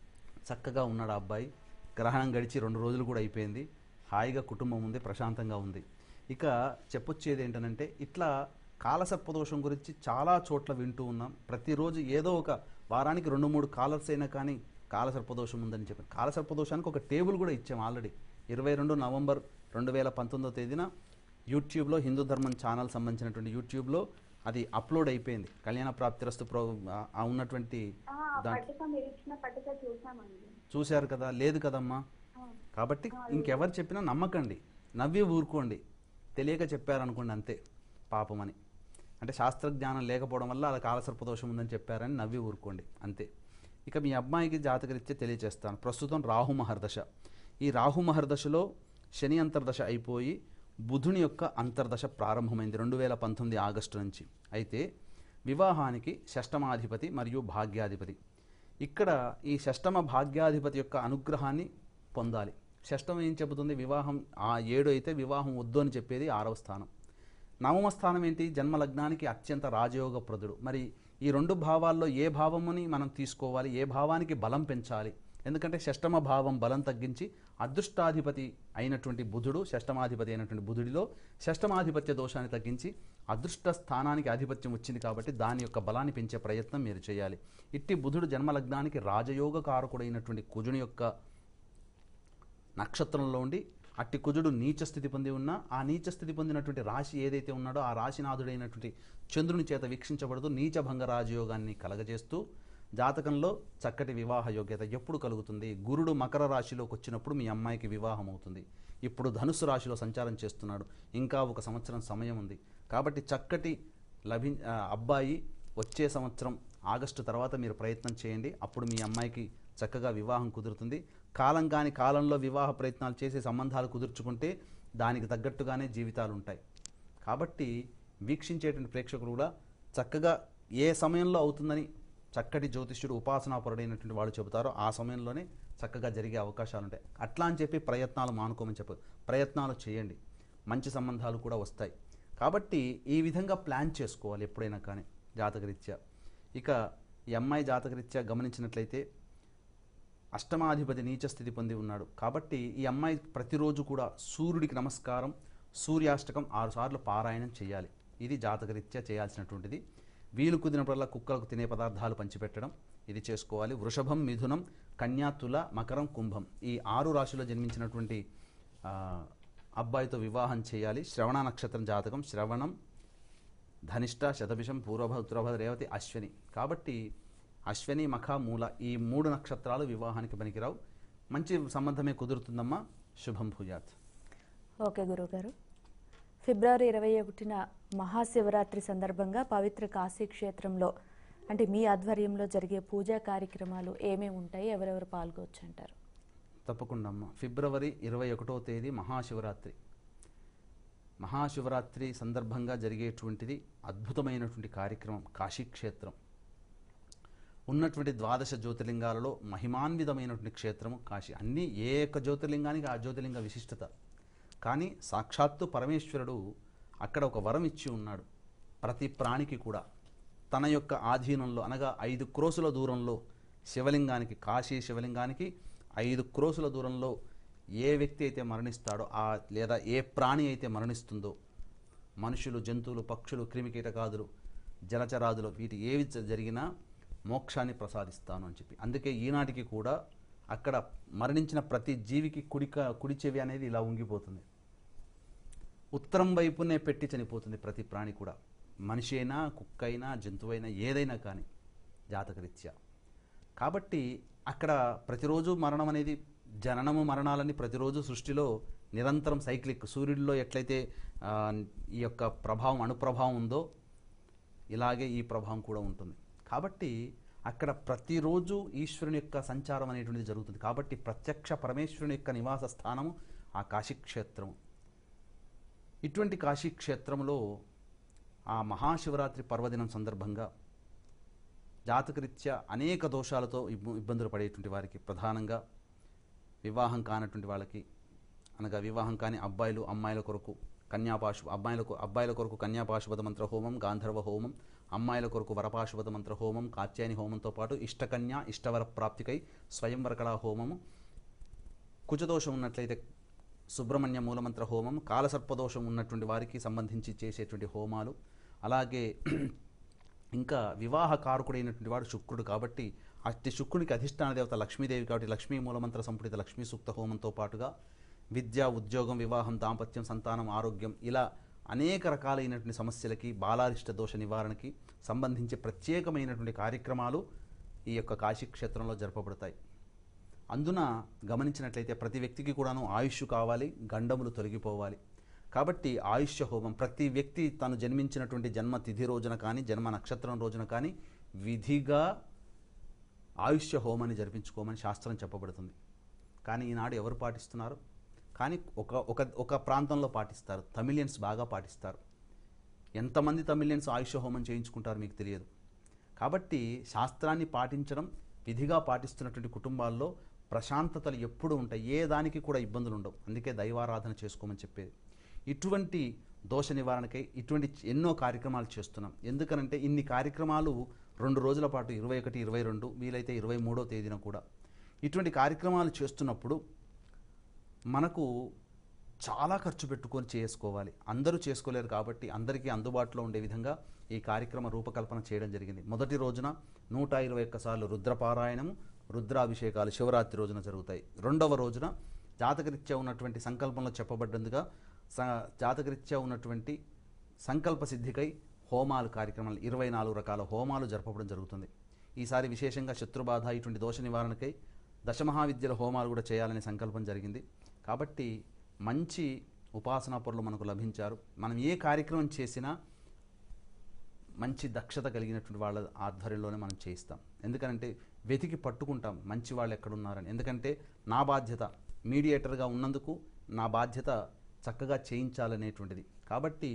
S2: చక్కగా ఉన్నాడు ఆ అబ్బాయి గ్రహణం గడిచి రెండు రోజులు కూడా అయిపోయింది హాయిగా కుటుంబం ఉంది ప్రశాంతంగా ఉంది ఇక చెప్పొచ్చేది ఏంటనంటే ఇట్లా కాలసర్పదోషం గురించి చాలా చోట్ల వింటూ ఉన్నాం ప్రతిరోజు ఏదో ఒక వారానికి రెండు మూడు కాలర్స్ అయినా కానీ కాలసర్పదోషం ఉందని చెప్పి కాలసర్పదోషానికి ఒక టేబుల్ కూడా ఇచ్చాం ఆల్రెడీ ఇరవై రెండు నవంబర్ రెండు వేల పంతొమ్మిదో తేదీన యూట్యూబ్లో హిందూ ధర్మం ఛానల్ సంబంధించినటువంటి యూట్యూబ్లో అది అప్లోడ్ అయిపోయింది కళ్యాణ ప్రాప్తిరస్తు ప్రో ఆ- ఆ ఉన్నటువంటి
S5: ఆ,
S2: దాంట్లో
S5: పట్టిక మీరు ఇచ్చిన పట్టిక చూసామండి
S2: చూశారు కదా లేదు కదమ్మా
S5: ఆ,
S2: కాబట్టి ఇంకెవరు చెప్పినా నమ్మకండి నవ్వి ఊరుకోండి తెలియక చెప్పారనుకోండి అంతే పాపమని అంటే శాస్త్రజ్ఞానం లేకపోవడం వల్ల అలా కాలసర్పదోషం ఉందని చెప్పారని నవ్వి ఊరుకోండి అంతే ఇక మీ అబ్బాయికి జాతకరీత్యా తెలియచేస్తాను ప్రస్తుతం రాహు మహర్దశ ఈ రాహు మహర్దశలో శని అంతర్దశ అయిపోయి బుధుని యొక్క అంతర్దశ ప్రారంభమైంది రెండు వేల పంతొమ్మిది ఆగస్టు నుంచి అయితే వివాహానికి షష్టమాధిపతి మరియు భాగ్యాధిపతి ఇక్కడ ఈ షష్టమ భాగ్యాధిపతి యొక్క అనుగ్రహాన్ని పొందాలి షష్టం ఏం చెబుతుంది వివాహం ఆ ఏడు అయితే వివాహం వద్దు అని చెప్పేది ఆరవ స్థానం నవమ స్థానం ఏంటి జన్మలగ్నానికి అత్యంత రాజయోగప్రదుడు మరి ఈ రెండు భావాల్లో ఏ భావముని మనం తీసుకోవాలి ఏ భావానికి బలం పెంచాలి ఎందుకంటే షష్టమ భావం బలం తగ్గించి అదృష్టాధిపతి అయినటువంటి బుధుడు షష్టమాధిపతి అయినటువంటి బుధుడిలో షష్టమాధిపత్య దోషాన్ని తగ్గించి అదృష్ట స్థానానికి ఆధిపత్యం వచ్చింది కాబట్టి దాని యొక్క బలాన్ని పెంచే ప్రయత్నం మీరు చేయాలి ఇట్టి బుధుడు జన్మలగ్నానికి రాజయోగ కారకుడైనటువంటి కుజుని యొక్క నక్షత్రంలో ఉండి అట్టి కుజుడు నీచ స్థితి పొంది ఉన్నా ఆ నీచ స్థితి పొందినటువంటి రాశి ఏదైతే ఉన్నాడో ఆ రాశినాథుడైనటువంటి చంద్రుని చేత వీక్షించబడుతూ నీచభంగ రాజయోగాన్ని కలగజేస్తూ జాతకంలో చక్కటి వివాహ యోగ్యత ఎప్పుడు కలుగుతుంది గురుడు మకర రాశిలోకి వచ్చినప్పుడు మీ అమ్మాయికి వివాహం అవుతుంది ఇప్పుడు ధనుసు రాశిలో సంచారం చేస్తున్నాడు ఇంకా ఒక సంవత్సరం సమయం ఉంది కాబట్టి చక్కటి లభి ఆ, అబ్బాయి వచ్చే సంవత్సరం ఆగస్టు తర్వాత మీరు ప్రయత్నం చేయండి అప్పుడు మీ అమ్మాయికి చక్కగా వివాహం కుదురుతుంది కాలం కాని కాలంలో వివాహ ప్రయత్నాలు చేసి సంబంధాలు కుదుర్చుకుంటే దానికి తగ్గట్టుగానే జీవితాలు ఉంటాయి కాబట్టి వీక్షించేటువంటి ప్రేక్షకులు కూడా చక్కగా ఏ సమయంలో అవుతుందని చక్కటి జ్యోతిష్యుడు ఉపాసనాపరుడైనటువంటి వాళ్ళు చెబుతారో ఆ సమయంలోనే చక్కగా జరిగే అవకాశాలు ఉంటాయి అట్లా అని చెప్పి ప్రయత్నాలు మానుకోమని చెప్పు ప్రయత్నాలు చేయండి మంచి సంబంధాలు కూడా వస్తాయి కాబట్టి ఈ విధంగా ప్లాన్ చేసుకోవాలి ఎప్పుడైనా కానీ జాతకరీత్యా ఇక ఈ అమ్మాయి జాతకరీత్యా గమనించినట్లయితే అష్టమాధిపతి నీచ స్థితి పొంది ఉన్నాడు కాబట్టి ఈ అమ్మాయి ప్రతిరోజు కూడా సూర్యుడికి నమస్కారం సూర్యాష్టకం ఆరు సార్లు పారాయణం చేయాలి ఇది జాతకరీత్యా చేయాల్సినటువంటిది వీలు కుదిరినప్పుడల్లా కుక్కలకు తినే పదార్థాలు పంచిపెట్టడం ఇది చేసుకోవాలి వృషభం మిథునం కన్యా తుల మకరం కుంభం ఈ ఆరు రాశిలో జన్మించినటువంటి ఆ, అబ్బాయితో వివాహం చేయాలి శ్రవణ నక్షత్రం జాతకం శ్రవణం ధనిష్ట శతభిషం పూర్వభ ఉత్తరభ రేవతి అశ్విని కాబట్టి అశ్విని మఖ మూల ఈ మూడు నక్షత్రాలు వివాహానికి పనికిరావు మంచి సంబంధమే కుదురుతుందమ్మా శుభం భూయాత్
S1: ఓకే గురుగారు ఫిబ్రవరి ఇరవై ఒకటిన మహాశివరాత్రి సందర్భంగా పవిత్ర కాశీ క్షేత్రంలో అంటే మీ ఆధ్వర్యంలో జరిగే పూజా కార్యక్రమాలు ఏమేమి ఉంటాయి ఎవరెవరు పాల్గొచ్చు అంటారు
S2: తప్పకుండా అమ్మ ఫిబ్రవరి ఇరవై ఒకటో తేదీ మహాశివరాత్రి మహాశివరాత్రి సందర్భంగా జరిగేటువంటిది అద్భుతమైనటువంటి కార్యక్రమం కాశీక్షేత్రం ఉన్నటువంటి ద్వాదశ జ్యోతిర్లింగాలలో మహిమాన్వితమైనటువంటి క్షేత్రము కాశీ అన్ని ఏ యొక్క జ్యోతిర్లింగానికి ఆ జ్యోతిర్లింగ విశిష్టత కానీ సాక్షాత్తు పరమేశ్వరుడు అక్కడ ఒక వరం ఇచ్చి ఉన్నాడు ప్రతి ప్రాణికి కూడా తన యొక్క ఆధీనంలో అనగా ఐదు క్రోసుల దూరంలో శివలింగానికి కాశీ శివలింగానికి ఐదు క్రోసుల దూరంలో ఏ వ్యక్తి అయితే మరణిస్తాడో ఆ లేదా ఏ ప్రాణి అయితే మరణిస్తుందో మనుషులు జంతువులు పక్షులు క్రిమికీటకాదులు జలచరాదులు వీటి ఏవి జ- జరిగినా మోక్షాన్ని ప్రసాదిస్తాను అని చెప్పి అందుకే ఈనాటికి కూడా అక్కడ మరణించిన ప్రతి జీవికి కుడిక కుడి చెవి అనేది ఇలా ఉంగిపోతుంది ఉత్తరం వైపునే పెట్టి చనిపోతుంది ప్రతి ప్రాణి కూడా మనిషి అయినా కుక్క అయినా జంతువు అయినా ఏదైనా కానీ జాతకరీత్యా కాబట్టి అక్కడ ప్రతిరోజు మరణం అనేది జననము మరణాలని ప్రతిరోజు సృష్టిలో నిరంతరం సైక్లిక్ సూర్యుడిలో ఎట్లయితే ఆ, ఈ యొక్క ప్రభావం అణుప్రభావం ఉందో ఇలాగే ఈ ప్రభావం కూడా ఉంటుంది కాబట్టి అక్కడ ప్రతిరోజు ఈశ్వరుని యొక్క సంచారం అనేటువంటిది జరుగుతుంది కాబట్టి ప్రత్యక్ష పరమేశ్వరుని యొక్క నివాస స్థానము ఆ కాశీక్షేత్రము ఇటువంటి కాశీక్షేత్రంలో ఆ మహాశివరాత్రి పర్వదినం సందర్భంగా జాతకరీత్యా అనేక దోషాలతో ఇబ్బ- ఇబ్బందులు పడేటువంటి వారికి ప్రధానంగా వివాహం కానటువంటి వాళ్ళకి అనగా వివాహం కాని అబ్బాయిలు అమ్మాయిల కొరకు కన్యాపాశు అబ్బాయిలకు అబ్బాయిల కొరకు కన్యాపాశుపత మంత్ర హోమం గాంధర్వ హోమం అమ్మాయిల కొరకు వరపాశుపత మంత్ర హోమం కాత్యాయని హోమంతో పాటు ఇష్టకన్య ఇష్టవర ప్రాప్తికై స్వయంవరకళా హోమము కుజదోషం ఉన్నట్లయితే సుబ్రహ్మణ్య మూలమంత్ర హోమం కాలసర్పదోషం ఉన్నటువంటి వారికి సంబంధించి చేసేటువంటి హోమాలు అలాగే ఇంకా వివాహ కారకుడైనటువంటి వాడు శుక్రుడు కాబట్టి అట్టి శుక్రునికి అధిష్టాన దేవత లక్ష్మీదేవి కాబట్టి లక్ష్మీ మూలమంత్ర సంపుటిత లక్ష్మీ సూక్త హోమంతో పాటుగా విద్య ఉద్యోగం వివాహం దాంపత్యం సంతానం ఆరోగ్యం ఇలా అనేక రకాలైనటువంటి సమస్యలకి బాలారిష్ట దోష నివారణకి సంబంధించి ప్రత్యేకమైనటువంటి కార్యక్రమాలు ఈ యొక్క కాశీక్షేత్రంలో జరపబడతాయి అందున గమనించినట్లయితే ప్రతి వ్యక్తికి కూడాను ఆయుష్ కావాలి గండములు తొలగిపోవాలి కాబట్టి ఆయుష్య హోమం ప్రతి వ్యక్తి తను జన్మించినటువంటి జన్మ తిథి రోజున కానీ జన్మ నక్షత్రం రోజున కానీ విధిగా ఆయుష్య హోమాన్ని జరిపించుకోమని శాస్త్రం చెప్పబడుతుంది కానీ ఈనాడు ఎవరు పాటిస్తున్నారు కానీ ఒక ఒక ఒక ప్రాంతంలో పాటిస్తారు తమిళియన్స్ బాగా పాటిస్తారు ఎంతమంది తమిళియన్స్ ఆయుష్య హోమం చేయించుకుంటారో మీకు తెలియదు కాబట్టి శాస్త్రాన్ని పాటించడం విధిగా పాటిస్తున్నటువంటి కుటుంబాల్లో ప్రశాంతతలు ఎప్పుడూ ఉంటాయి ఏ దానికి కూడా ఇబ్బందులు ఉండవు అందుకే దైవారాధన చేసుకోమని చెప్పేది ఇటువంటి దోష నివారణకై ఇటువంటి ఎన్నో కార్యక్రమాలు చేస్తున్నాం ఎందుకనంటే ఇన్ని కార్యక్రమాలు రెండు రోజుల పాటు ఇరవై ఒకటి ఇరవై రెండు వీలైతే ఇరవై మూడో తేదీన కూడా ఇటువంటి కార్యక్రమాలు చేస్తున్నప్పుడు మనకు చాలా ఖర్చు పెట్టుకొని చేసుకోవాలి అందరూ చేసుకోలేరు కాబట్టి అందరికీ అందుబాటులో ఉండే విధంగా ఈ కార్యక్రమ రూపకల్పన చేయడం జరిగింది మొదటి రోజున నూట ఇరవై ఒక్కసార్లు రుద్రపారాయణము రుద్రాభిషేకాలు శివరాత్రి రోజున జరుగుతాయి రెండవ రోజున జాతకరీత్యా ఉన్నటువంటి సంకల్పంలో చెప్పబడ్డందుగా స జాతకరీత్యా ఉన్నటువంటి సంకల్ప సిద్ధికై హోమాలు కార్యక్రమాలు ఇరవై నాలుగు రకాల హోమాలు జరపడం జరుగుతుంది ఈసారి విశేషంగా శత్రుబాధ ఇటువంటి దోష నివారణకై దశమహావిద్యల హోమాలు కూడా చేయాలనే సంకల్పం జరిగింది కాబట్టి మంచి ఉపాసనా పరులు మనకు లభించారు మనం ఏ కార్యక్రమం చేసినా మంచి దక్షత కలిగినటువంటి వాళ్ళ ఆధ్వర్యంలోనే మనం చేయిస్తాం ఎందుకంటే వెతికి పట్టుకుంటాం మంచి వాళ్ళు ఎక్కడున్నారని ఎందుకంటే నా బాధ్యత మీడియేటర్గా ఉన్నందుకు నా బాధ్యత చక్కగా చేయించాలనేటువంటిది కాబట్టి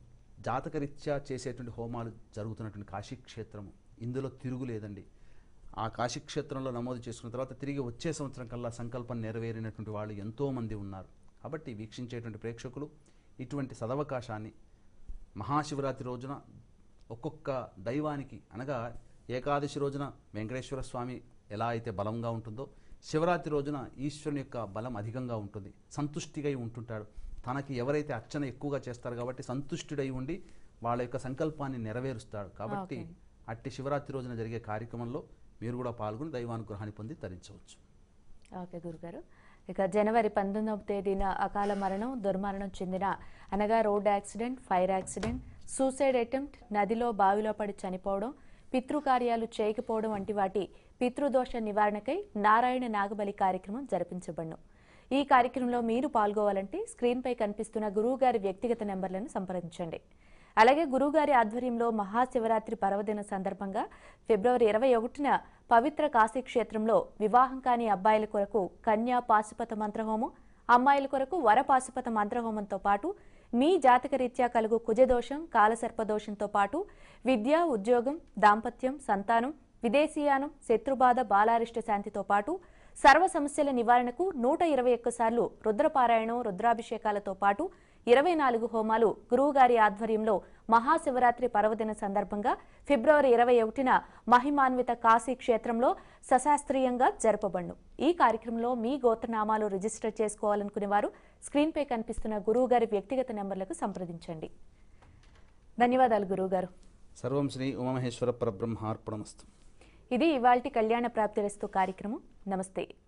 S2: జాతకరీత్యా చేసేటువంటి హోమాలు జరుగుతున్నటువంటి కాశీక్షేత్రము ఇందులో తిరుగులేదండి ఆ కాశీక్షేత్రంలో నమోదు చేసుకున్న తర్వాత తిరిగి వచ్చే సంవత్సరం కల్లా సంకల్పం నెరవేరినటువంటి వాళ్ళు ఎంతోమంది ఉన్నారు కాబట్టి వీక్షించేటువంటి ప్రేక్షకులు ఇటువంటి సదవకాశాన్ని మహాశివరాత్రి రోజున ఒక్కొక్క దైవానికి అనగా ఏకాదశి రోజున వెంకటేశ్వర స్వామి ఎలా అయితే బలంగా ఉంటుందో శివరాత్రి రోజున ఈశ్వరుని యొక్క బలం అధికంగా ఉంటుంది సంతుష్టిగా ఉంటుంటాడు తనకి ఎవరైతే అర్చన ఎక్కువగా చేస్తారు కాబట్టి సంతుష్టుడై ఉండి వాళ్ళ యొక్క సంకల్పాన్ని నెరవేరుస్తాడు కాబట్టి
S1: ఓకే.
S2: అట్టి శివరాత్రి రోజున జరిగే కార్యక్రమంలో మీరు కూడా పాల్గొని దైవానుగ్రహాన్ని పొంది తరించవచ్చు
S1: ఓకే గురుగారు ఇక జనవరి పంతొమ్మిదవ తేదీన అకాల మరణం దుర్మరణం చెందిన అనగా road accident fire accident suicide attempt నదిలో బావిలో పడి చనిపోవడం పితృకార్యాలు చేయకపోవడం వంటి వాటి పితృదోష నివారణకై నారాయణ నాగబలి కార్యక్రమం జరిపించబడును ఈ కార్యక్రమంలో మీరు పాల్గొవాలంటే స్క్రీన్పై కనిపిస్తున్న గురువుగారి వ్యక్తిగత నెంబర్లను సంప్రదించండి అలాగే గురువుగారి ఆధ్వర్యంలో మహాశివరాత్రి పర్వదిన సందర్భంగా ఫిబ్రవరి ఇరవై ఒకటిన పవిత్ర కాశీ క్షేత్రంలో వివాహం కాని అబ్బాయిల కొరకు కన్యా పాశుపత మంత్రహోమం అమ్మాయిల కొరకు వర పాశుపత మంత్రహోమంతో పాటు మీ జాతక రీత్యా కలుగు కుజదోషం కాలసర్పదోషంతో పాటు విద్య ఉద్యోగం దాంపత్యం సంతానం విదేశీయానం శత్రుబాధ బాలారిష్ట శాంతితో పాటు సర్వ సమస్యల నివారణకు నూట ఇరవై ఒక్కసార్లు రుద్రపారాయణం రుద్రాభిషేకాలతో పాటు ఇరవై నాలుగు హోమాలు గురువుగారి ఆధ్వర్యంలో మహాశివరాత్రి పర్వదిన సందర్భంగా ఫిబ్రవరి ఇరవై ఒకటిన మహిమాన్విత కాశీ క్షేత్రంలో సశాస్త్రీయంగా జరపబడును ఈ కార్యక్రమంలో మీ గోత్రనామాలు రిజిస్టర్ చేసుకోవాలనుకునే వారు స్క్రీన్పై కనిపిస్తున్న గురువుగారి వ్యక్తిగత నెంబర్లకు సంప్రదించండి ధన్యవాదాలు గురువుగారు
S2: సర్వం శ్రీ ఉమామహేశ్వర పరబ్రహ్మార్పణమస్తు
S1: ఇది ఇవాల్టి కళ్యాణ ప్రాప్తిరస్తు కార్యక్రమం నమస్తే